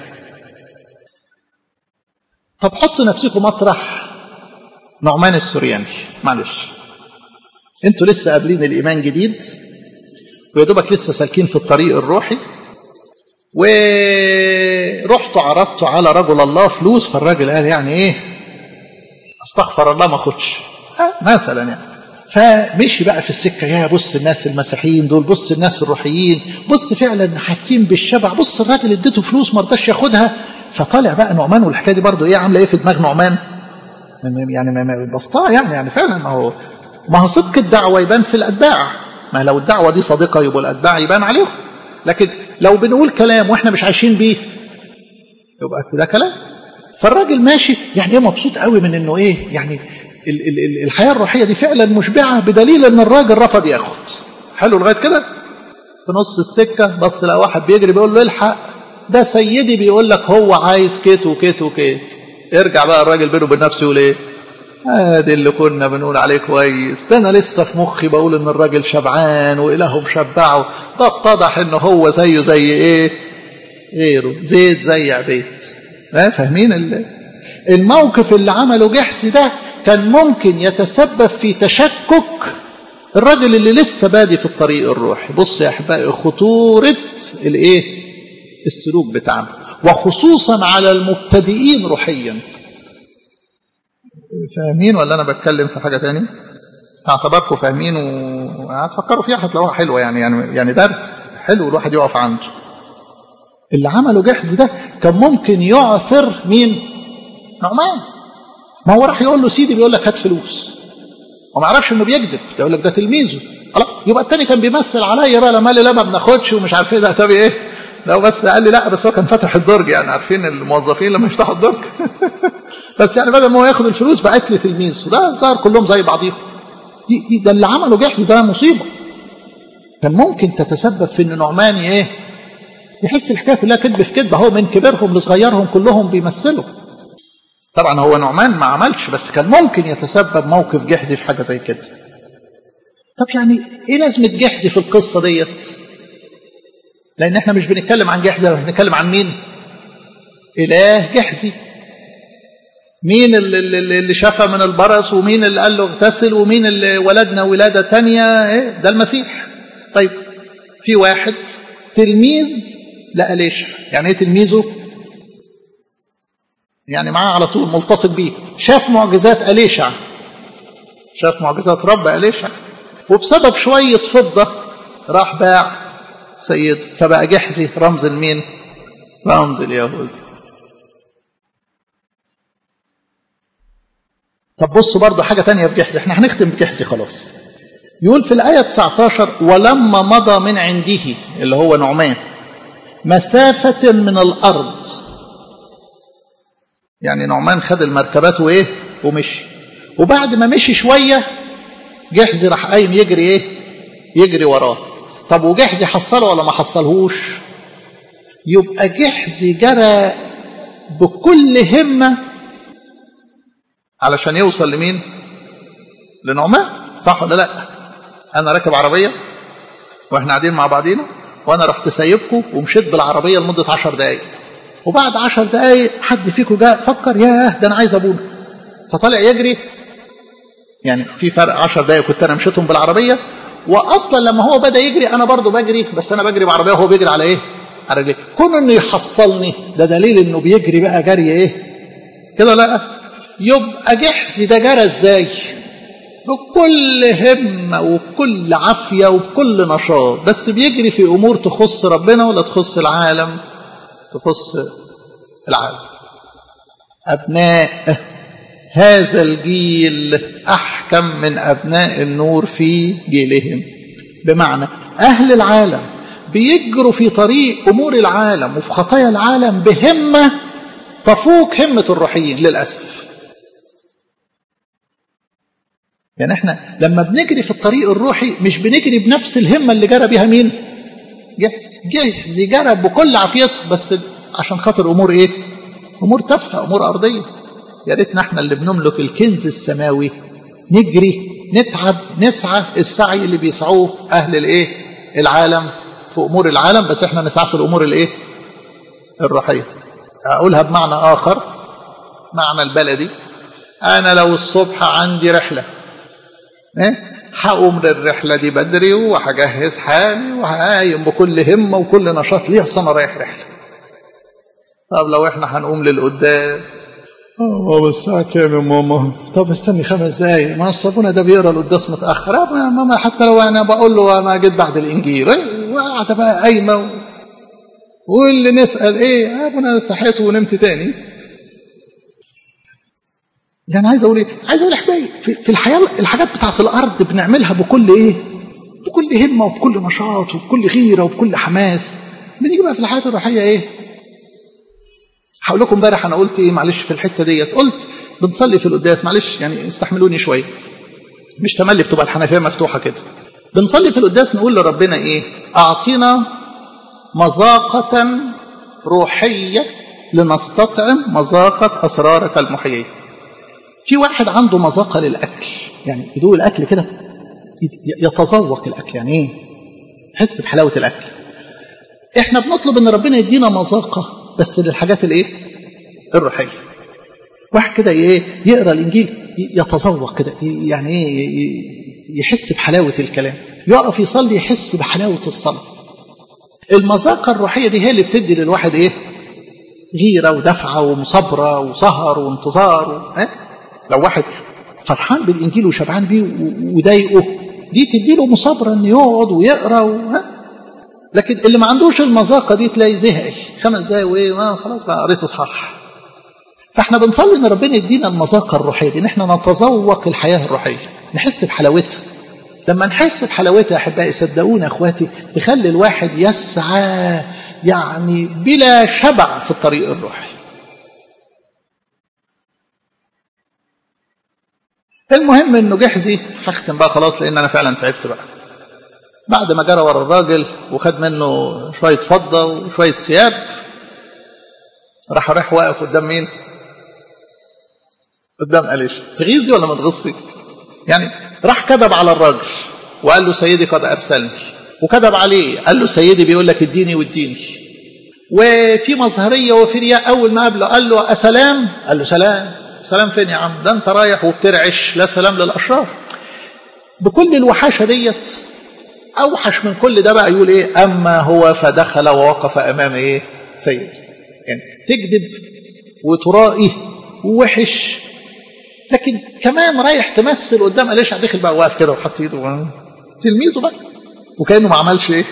طب حطوا نفسكم مطرح نعمان السورياني معلش انتوا لسه قابلين الايمان جديد ويا دوبك لسه سالكين في الطريق الروحي ورحتوا عرضتوا على رجل الله فلوس فالراجل قال يعني ايه استغفر الله ما اخدش مثلا يعني فمشي بقى في السكه يا بص الناس المسيحيين دول بص الناس الروحيين بص فعلا حاسين بالشبع بص الراجل اديته فلوس ما رضاش ياخدها فطالع بقى نعمان والحكايه دي برضه ايه عامله ايه في دماغ نعمان يعني ما بسطها يعني يعني فعلا ما هو ما هو صدق الدعوه يبان في الاتباع ما لو الدعوه دي صادقه يبقى الاتباع يبان عليهم لكن لو بنقول كلام واحنا مش عايشين بيه يبقى ده كلام فالراجل ماشي يعني ايه مبسوط قوي من انه ايه يعني ال ال ال الحياه الروحيه دي فعلا مشبعه بدليل ان الراجل رفض ياخد حلو لغايه كده في نص السكه بص لقى واحد بيجري بيقول له الحق ده سيدي بيقول لك هو عايز كيت وكيت وكيت ارجع بقى الراجل بينه وبين نفسه يقول ايه ادي اللي كنا بنقول عليه كويس ده انا لسه في مخي بقول ان الراجل شبعان واله مشبعه ده اتضح ان هو زيه زي ايه غيره زيت زي عبيد فاهمين الموقف اللي عمله جحسي ده كان ممكن يتسبب في تشكك الراجل اللي لسه بادي في الطريق الروحي بص يا احبائي خطوره الايه السلوك بتاعنا وخصوصا على المبتدئين روحيا فاهمين ولا انا بتكلم في حاجه تاني اعتبركم فاهمين وهتفكروا فيها هتلاقوها حلوه يعني يعني يعني درس حلو الواحد يقف عنده اللي عمله جحز ده كان ممكن يعثر مين نعمان ما هو راح يقول له سيدي بيقول لك هات فلوس وما يعرفش انه بيكذب يقول لك ده تلميذه خلاص يبقى التاني كان بيمثل عليا بقى لما قال لي لا ما بناخدش ومش عارف ايه ده طب ايه لو بس قال لي لا بس هو كان فتح الدرج يعني عارفين الموظفين لما يفتحوا الدرج بس يعني بدل ما هو ياخد الفلوس بقت لي تلميذ وده ظهر كلهم زي بعضيهم دي, دي ده اللي عمله جحش ده مصيبه كان ممكن تتسبب في ان نعمان ايه يحس الحكايه كلها كذب في كذب اهو من كبيرهم لصغيرهم كلهم بيمثلوا طبعا هو نعمان ما عملش بس كان ممكن يتسبب موقف جحزي في حاجه زي كده طب يعني ايه لازمه جحزي في القصه ديت لان احنا مش بنتكلم عن جحزي احنا بنتكلم عن مين اله جحزي مين اللي, اللي شفى من البرص ومين اللي قال له اغتسل ومين اللي ولدنا ولاده تانية ايه ده المسيح طيب في واحد تلميذ لأليشع يعني ايه تلميذه يعني معاه على طول ملتصق بيه شاف معجزات أليشع شاف معجزات رب أليشع وبسبب شوية فضة راح باع سيد فبقى جحزي رمز المين رمز اليهوذ طب بصوا برضه حاجة تانية في جحزي احنا هنختم بجحزي خلاص يقول في الآية 19 ولما مضى من عنده اللي هو نعمان مسافة من الأرض يعني نعمان خد المركبات وإيه ومشي وبعد ما مشي شوية جحزي راح قايم يجري إيه يجري وراه طب وجحزي حصله ولا ما حصلهوش يبقى جحزي جرى بكل همة علشان يوصل لمين لنعمان صح ولا لا انا راكب عربيه واحنا قاعدين مع بعضينا وانا رحت سايبكم ومشيت بالعربيه لمده عشر دقائق وبعد عشر دقائق حد فيكم جاء فكر ياه ده انا عايز ابونا فطلع يجري يعني في فرق عشر دقائق كنت انا مشيتهم بالعربيه واصلا لما هو بدا يجري انا برضه بجري بس انا بجري بعربيه وهو بيجري على ايه على رجليه كون انه يحصلني ده دليل انه بيجري بقى جري ايه كده لا يبقى جحزي ده جرى ازاي بكل همة وبكل عافية وبكل نشاط بس بيجري في أمور تخص ربنا ولا تخص العالم تخص العالم أبناء هذا الجيل أحكم من أبناء النور في جيلهم بمعنى أهل العالم بيجروا في طريق أمور العالم وفي خطايا العالم بهمة تفوق همة الروحيين للأسف يعني احنا لما بنجري في الطريق الروحي مش بنجري بنفس الهمة اللي جرى بيها مين جحز جحز جرى بكل عافيته بس عشان خاطر امور ايه امور تافهه امور ارضيه يا ريتنا احنا اللي بنملك الكنز السماوي نجري نتعب نسعى السعي اللي بيسعوه اهل الايه العالم في امور العالم بس احنا نسعى في الامور الايه الروحيه اقولها بمعنى اخر معنى البلدي انا لو الصبح عندي رحله ايه هقوم للرحله دي بدري وهجهز حالي وهقايم بكل همه وكل نشاط ليه اصل انا رايح رحله طب لو احنا هنقوم للقداس اه الساعة كام يا ماما؟ طب استني خمس دقايق ما الصابونة ده بيقرا القداس متأخر يا ماما حتى لو أنا بقول له أنا جيت بعد الإنجيل وقاعدة بقى قايمة و... واللي نسال ايه يا ابونا صحيت ونمت تاني يعني عايز اقول ايه عايز اقول احبائي في, في الحياه الحاجات بتاعت الارض بنعملها بكل ايه بكل همه وبكل نشاط وبكل غيره وبكل حماس بنيجي بقى في الحياه الروحيه ايه هقول لكم امبارح انا قلت ايه معلش في الحته ديت قلت بنصلي في القداس معلش يعني استحملوني شويه مش تملي بتبقى الحنفيه مفتوحه كده بنصلي في القداس نقول لربنا ايه اعطينا مذاقه روحيه لنستطعم مذاقه اسرارك المحييه في واحد عنده مذاقه للاكل يعني يدوق الاكل كده يتذوق الاكل يعني ايه يحس بحلاوه الاكل احنا بنطلب ان ربنا يدينا مذاقه بس للحاجات الايه الروحيه واحد كده ايه يقرا الانجيل يتذوق كده يعني ايه يحس بحلاوه الكلام يقف يصلي يحس بحلاوه الصلاه المذاقه الروحيه دي هي اللي بتدي للواحد ايه غيره ودفعه ومصابره وسهر وانتظار ها لو واحد فرحان بالانجيل وشبعان بيه وضايقه دي تدي له مصابره انه يقعد ويقرا ها لكن اللي ما عندوش المذاقه دي تلاقي زهق خمس دقايق وايه خلاص بقى قريت اصحاح فاحنا بنصلي ان ربنا يدينا المذاقه الروحيه دي ان احنا نتذوق الحياه الروحيه نحس بحلاوتها لما نحس بحلاوتها يا احبائي صدقوني يا اخواتي تخلي الواحد يسعى يعني بلا شبع في الطريق الروحي المهم انه جحزي هختم بقى خلاص لان انا فعلا تعبت بقى بعد ما جرى ورا الراجل وخد منه شويه فضه وشويه ثياب راح راح واقف قدام مين؟ قدام أليش تغيظي ولا ما تغصي؟ يعني راح كذب على الراجل وقال له سيدي قد أرسلني وكذب عليه قال له سيدي بيقول لك اديني واديني وفي مظهرية وفي رياء أول ما قابله قال له أسلام قال له سلام سلام فين يا عم ده أنت رايح وبترعش لا سلام للأشرار بكل الوحاشة ديت أوحش من كل ده بقى يقول إيه أما هو فدخل ووقف أمام إيه سيد يعني تكذب وترائي ووحش لكن كمان رايح تمثل قدام أليشع داخل بقى واقف كده وحط ايده تلميذه بقى وكانه ما عملش ايه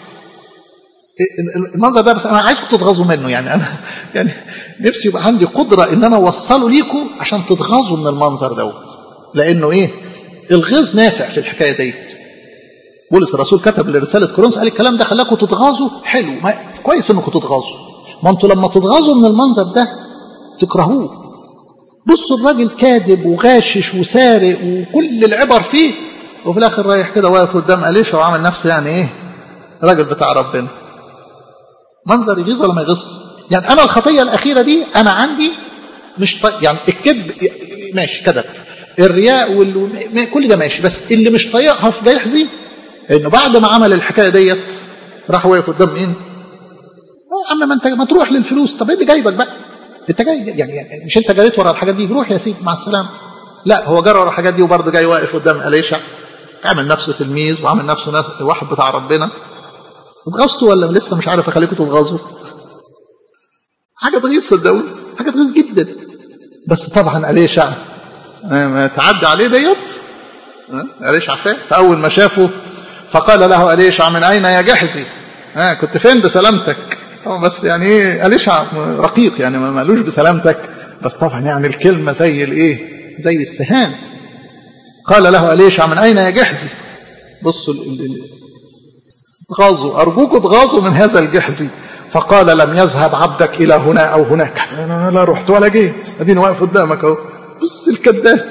المنظر ده بس انا عايزكم تتغاظوا منه يعني انا يعني نفسي يبقى عندي قدره ان انا اوصله ليكم عشان تتغاظوا من المنظر دوت لانه ايه الغيظ نافع في الحكايه ديت بولس الرسول كتب لرساله كورنثوس قال الكلام ده خلاكم تتغاظوا حلو ما كويس انكم تتغاظوا ما انتوا لما تتغاظوا من المنظر ده تكرهوه بصوا الراجل كاذب وغاشش وسارق وكل العبر فيه وفي الاخر رايح كده واقف قدام اليشا وعامل نفسه يعني ايه راجل بتاع ربنا منظر يغيظ ولا ما يغيظ يعني انا الخطيه الاخيره دي انا عندي مش طيب يعني الكذب ماشي كذب الرياء وال... كل ده ماشي بس اللي مش طايقها في جيحزي انه بعد ما عمل الحكايه ديت راح واقف قدام مين؟ يا عم ما انت ما تروح للفلوس طب ايه اللي جايبك بقى؟ انت جاي يعني, يعني مش انت جريت ورا الحاجات دي روح يا سيدي مع السلامه لا هو جرى ورا الحاجات دي وبرضه جاي واقف قدام اليشع عامل نفسه تلميذ وعامل نفسه واحد بتاع ربنا اتغاظتوا ولا لسه مش عارف اخليكم تتغاظوا حاجه تغيظ صدقوني حاجه تغيظ جدا بس طبعا اليشع ما تعدي عليه ديت اليشع فاهم فاول ما شافه فقال له اليشع من اين يا جحزي ها كنت فين بسلامتك طبعا بس يعني ايه أليشع رقيق يعني ما مالوش بسلامتك بس طبعا يعني الكلمة زي الايه زي السهام قال له أليشع من أين يا جحزي بصوا اتغاظوا أرجوكوا اتغاظوا من هذا الجحزي فقال لم يذهب عبدك إلى هنا أو هناك أنا لا رحت ولا جيت أديني واقف قدامك أهو بص الكذاب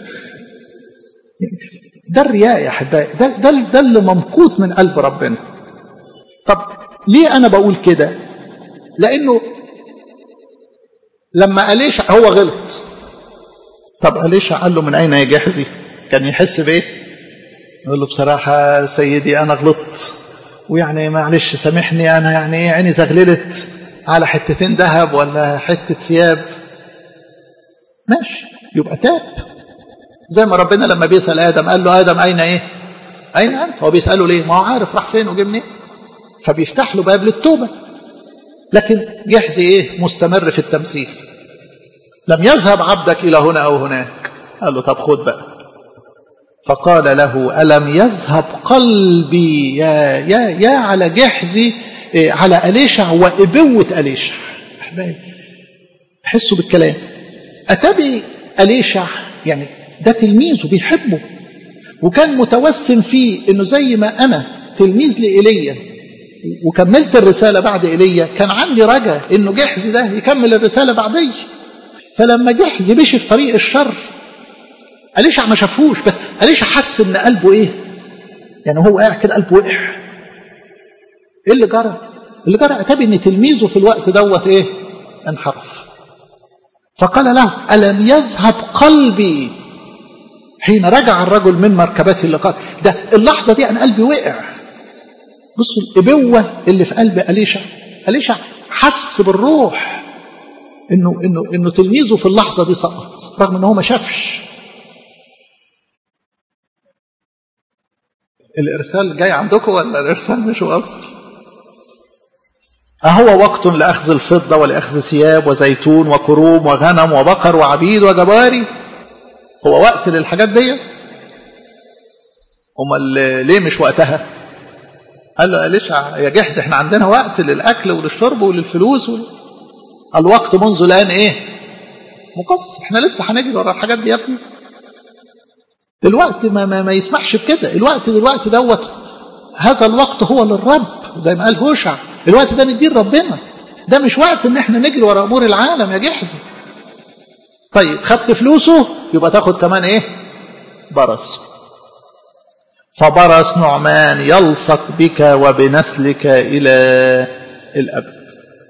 ده الرياء يا أحبائي ده, ده, ده اللي ممقوت من قلب ربنا طب ليه أنا بقول كده لأنه لما أليشع هو غلط طب أليشع قال له من أين يا جحزي كان يحس بإيه يقول له بصراحة سيدي أنا غلطت ويعني معلش سامحني أنا يعني إيه عيني زغللت على حتتين ذهب ولا حتة ثياب ماشي يبقى تاب زي ما ربنا لما بيسأل آدم قال له آدم أين إيه أين أنت هو بيسأله ليه ما هو عارف راح فين وجه منين فبيفتح له باب للتوبة لكن جحزي إيه مستمر في التمثيل لم يذهب عبدك إلى هنا أو هناك قال له طب خد بقى فقال له ألم يذهب قلبي يا, يا, يا على جحزي إيه على أليشع وإبوة أليشع أحبائي حسوا بالكلام أتبي أليشع يعني ده تلميذه بيحبه وكان متوسم فيه انه زي ما انا تلميذ لإيليا وكملت الرسالة بعد إيليا كان عندي رجا انه جحزي ده يكمل الرسالة بعدي فلما جحزي مشي في طريق الشر أليشع ما شافوش بس أليشع حس ان قلبه ايه يعني هو قاعد كده قلبه وقع ايه اللي جرى اللي جرى اتابي ان تلميذه في الوقت دوت ايه انحرف فقال له ألم يذهب قلبي حين رجع الرجل من مركبته اللي قال ده اللحظة دي أنا قلبي وقع بصوا الإبوة اللي في قلب أليشع أليشع حس بالروح إنه إنه إنه تلميذه في اللحظة دي سقط رغم إن هو ما شافش الإرسال جاي عندكم ولا الإرسال مش واصل؟ أهو وقت لأخذ الفضة ولأخذ ثياب وزيتون وكروم وغنم وبقر وعبيد وجباري هو وقت للحاجات ديت امال ليه مش وقتها قال له ليش يا جحز احنا عندنا وقت للاكل وللشرب وللفلوس ول... الوقت منذ الان ايه مقص احنا لسه هنجري ورا الحاجات دي يا ابني الوقت ما, ما, ما يسمحش بكده الوقت دلوقتي دوت هذا الوقت هو للرب زي ما قال هوشع الوقت ده نديه لربنا ده مش وقت ان احنا نجري ورا امور العالم يا جحزي طيب خدت فلوسه يبقى تاخد كمان ايه برص فبرص نعمان يلصق بك وبنسلك الى الابد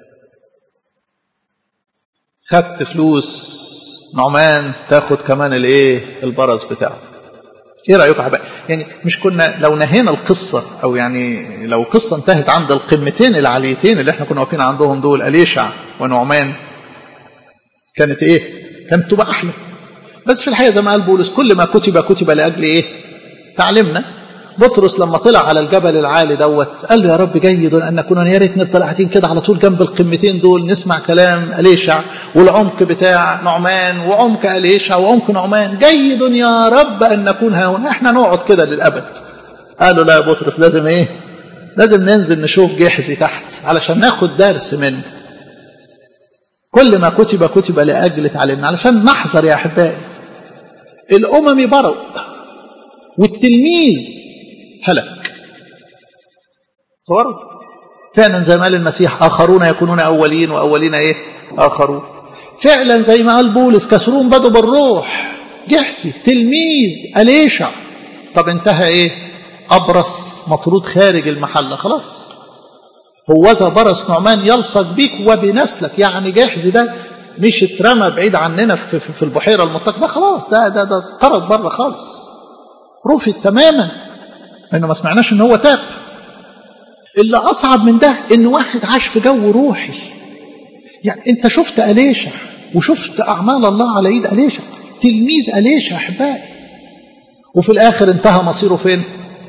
خدت فلوس نعمان تاخد كمان الايه البرص بتاعه ايه رايكم حبايبي يعني مش كنا لو نهينا القصه او يعني لو القصه انتهت عند القمتين العاليتين اللي احنا كنا واقفين عندهم دول اليشع ونعمان كانت ايه كانت تبقى احلى بس في الحقيقه زي ما قال بولس كل ما كتب كتب لاجل ايه تعلمنا بطرس لما طلع على الجبل العالي دوت قال له يا رب جيد ان نكون يا ريت نفضل قاعدين كده على طول جنب القمتين دول نسمع كلام اليشع والعمق بتاع نعمان وعمق اليشع وعمق نعمان جيد يا رب ان نكون هنا احنا نقعد كده للابد قالوا لا يا بطرس لازم ايه لازم ننزل نشوف جحزي تحت علشان ناخد درس منه كل ما كتب كتب لاجل تعلمنا علشان نحذر يا احبائي الامم بروا والتلميذ هلك تصوروا فعلا زي ما قال المسيح اخرون يكونون اولين واولين ايه اخرون فعلا زي ما قال بولس كسرون بدوا بالروح جحسي تلميذ اليشع طب انتهى ايه ابرص مطرود خارج المحله خلاص هوذا برص نعمان يلصق بيك وبنسلك يعني جحزي ده مش اترمى بعيد عننا في, في, في البحيره المتقده خلاص ده ده ده طرد بره خالص رفض تماما انه ما سمعناش ان هو تاب اللي اصعب من ده ان واحد عاش في جو روحي يعني انت شفت اليشع وشفت اعمال الله على ايد اليشع تلميذ اليشع احبائي وفي الاخر انتهى مصيره فين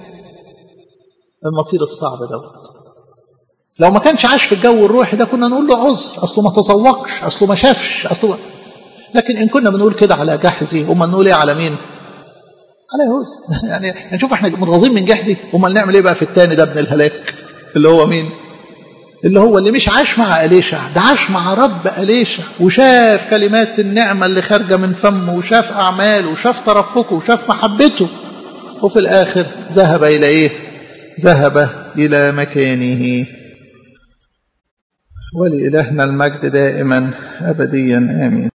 المصير الصعب دوت لو ما كانش عاش في الجو الروحي ده كنا نقول له عذر اصله ما تذوقش اصله ما شافش اصله لكن ان كنا بنقول كده على جحزي امال نقول ايه على مين على يهوذا يعني نشوف احنا متغاظين من جحزي امال نعمل ايه بقى في الثاني ده ابن الهلاك اللي هو مين اللي هو اللي مش عاش مع أليشع ده عاش مع رب أليشع وشاف كلمات النعمة اللي خارجة من فمه وشاف أعماله وشاف ترفقه وشاف محبته وفي الآخر ذهب إلى إيه ذهب إلى مكانه ولإلهنا المجد دائما أبديا آمين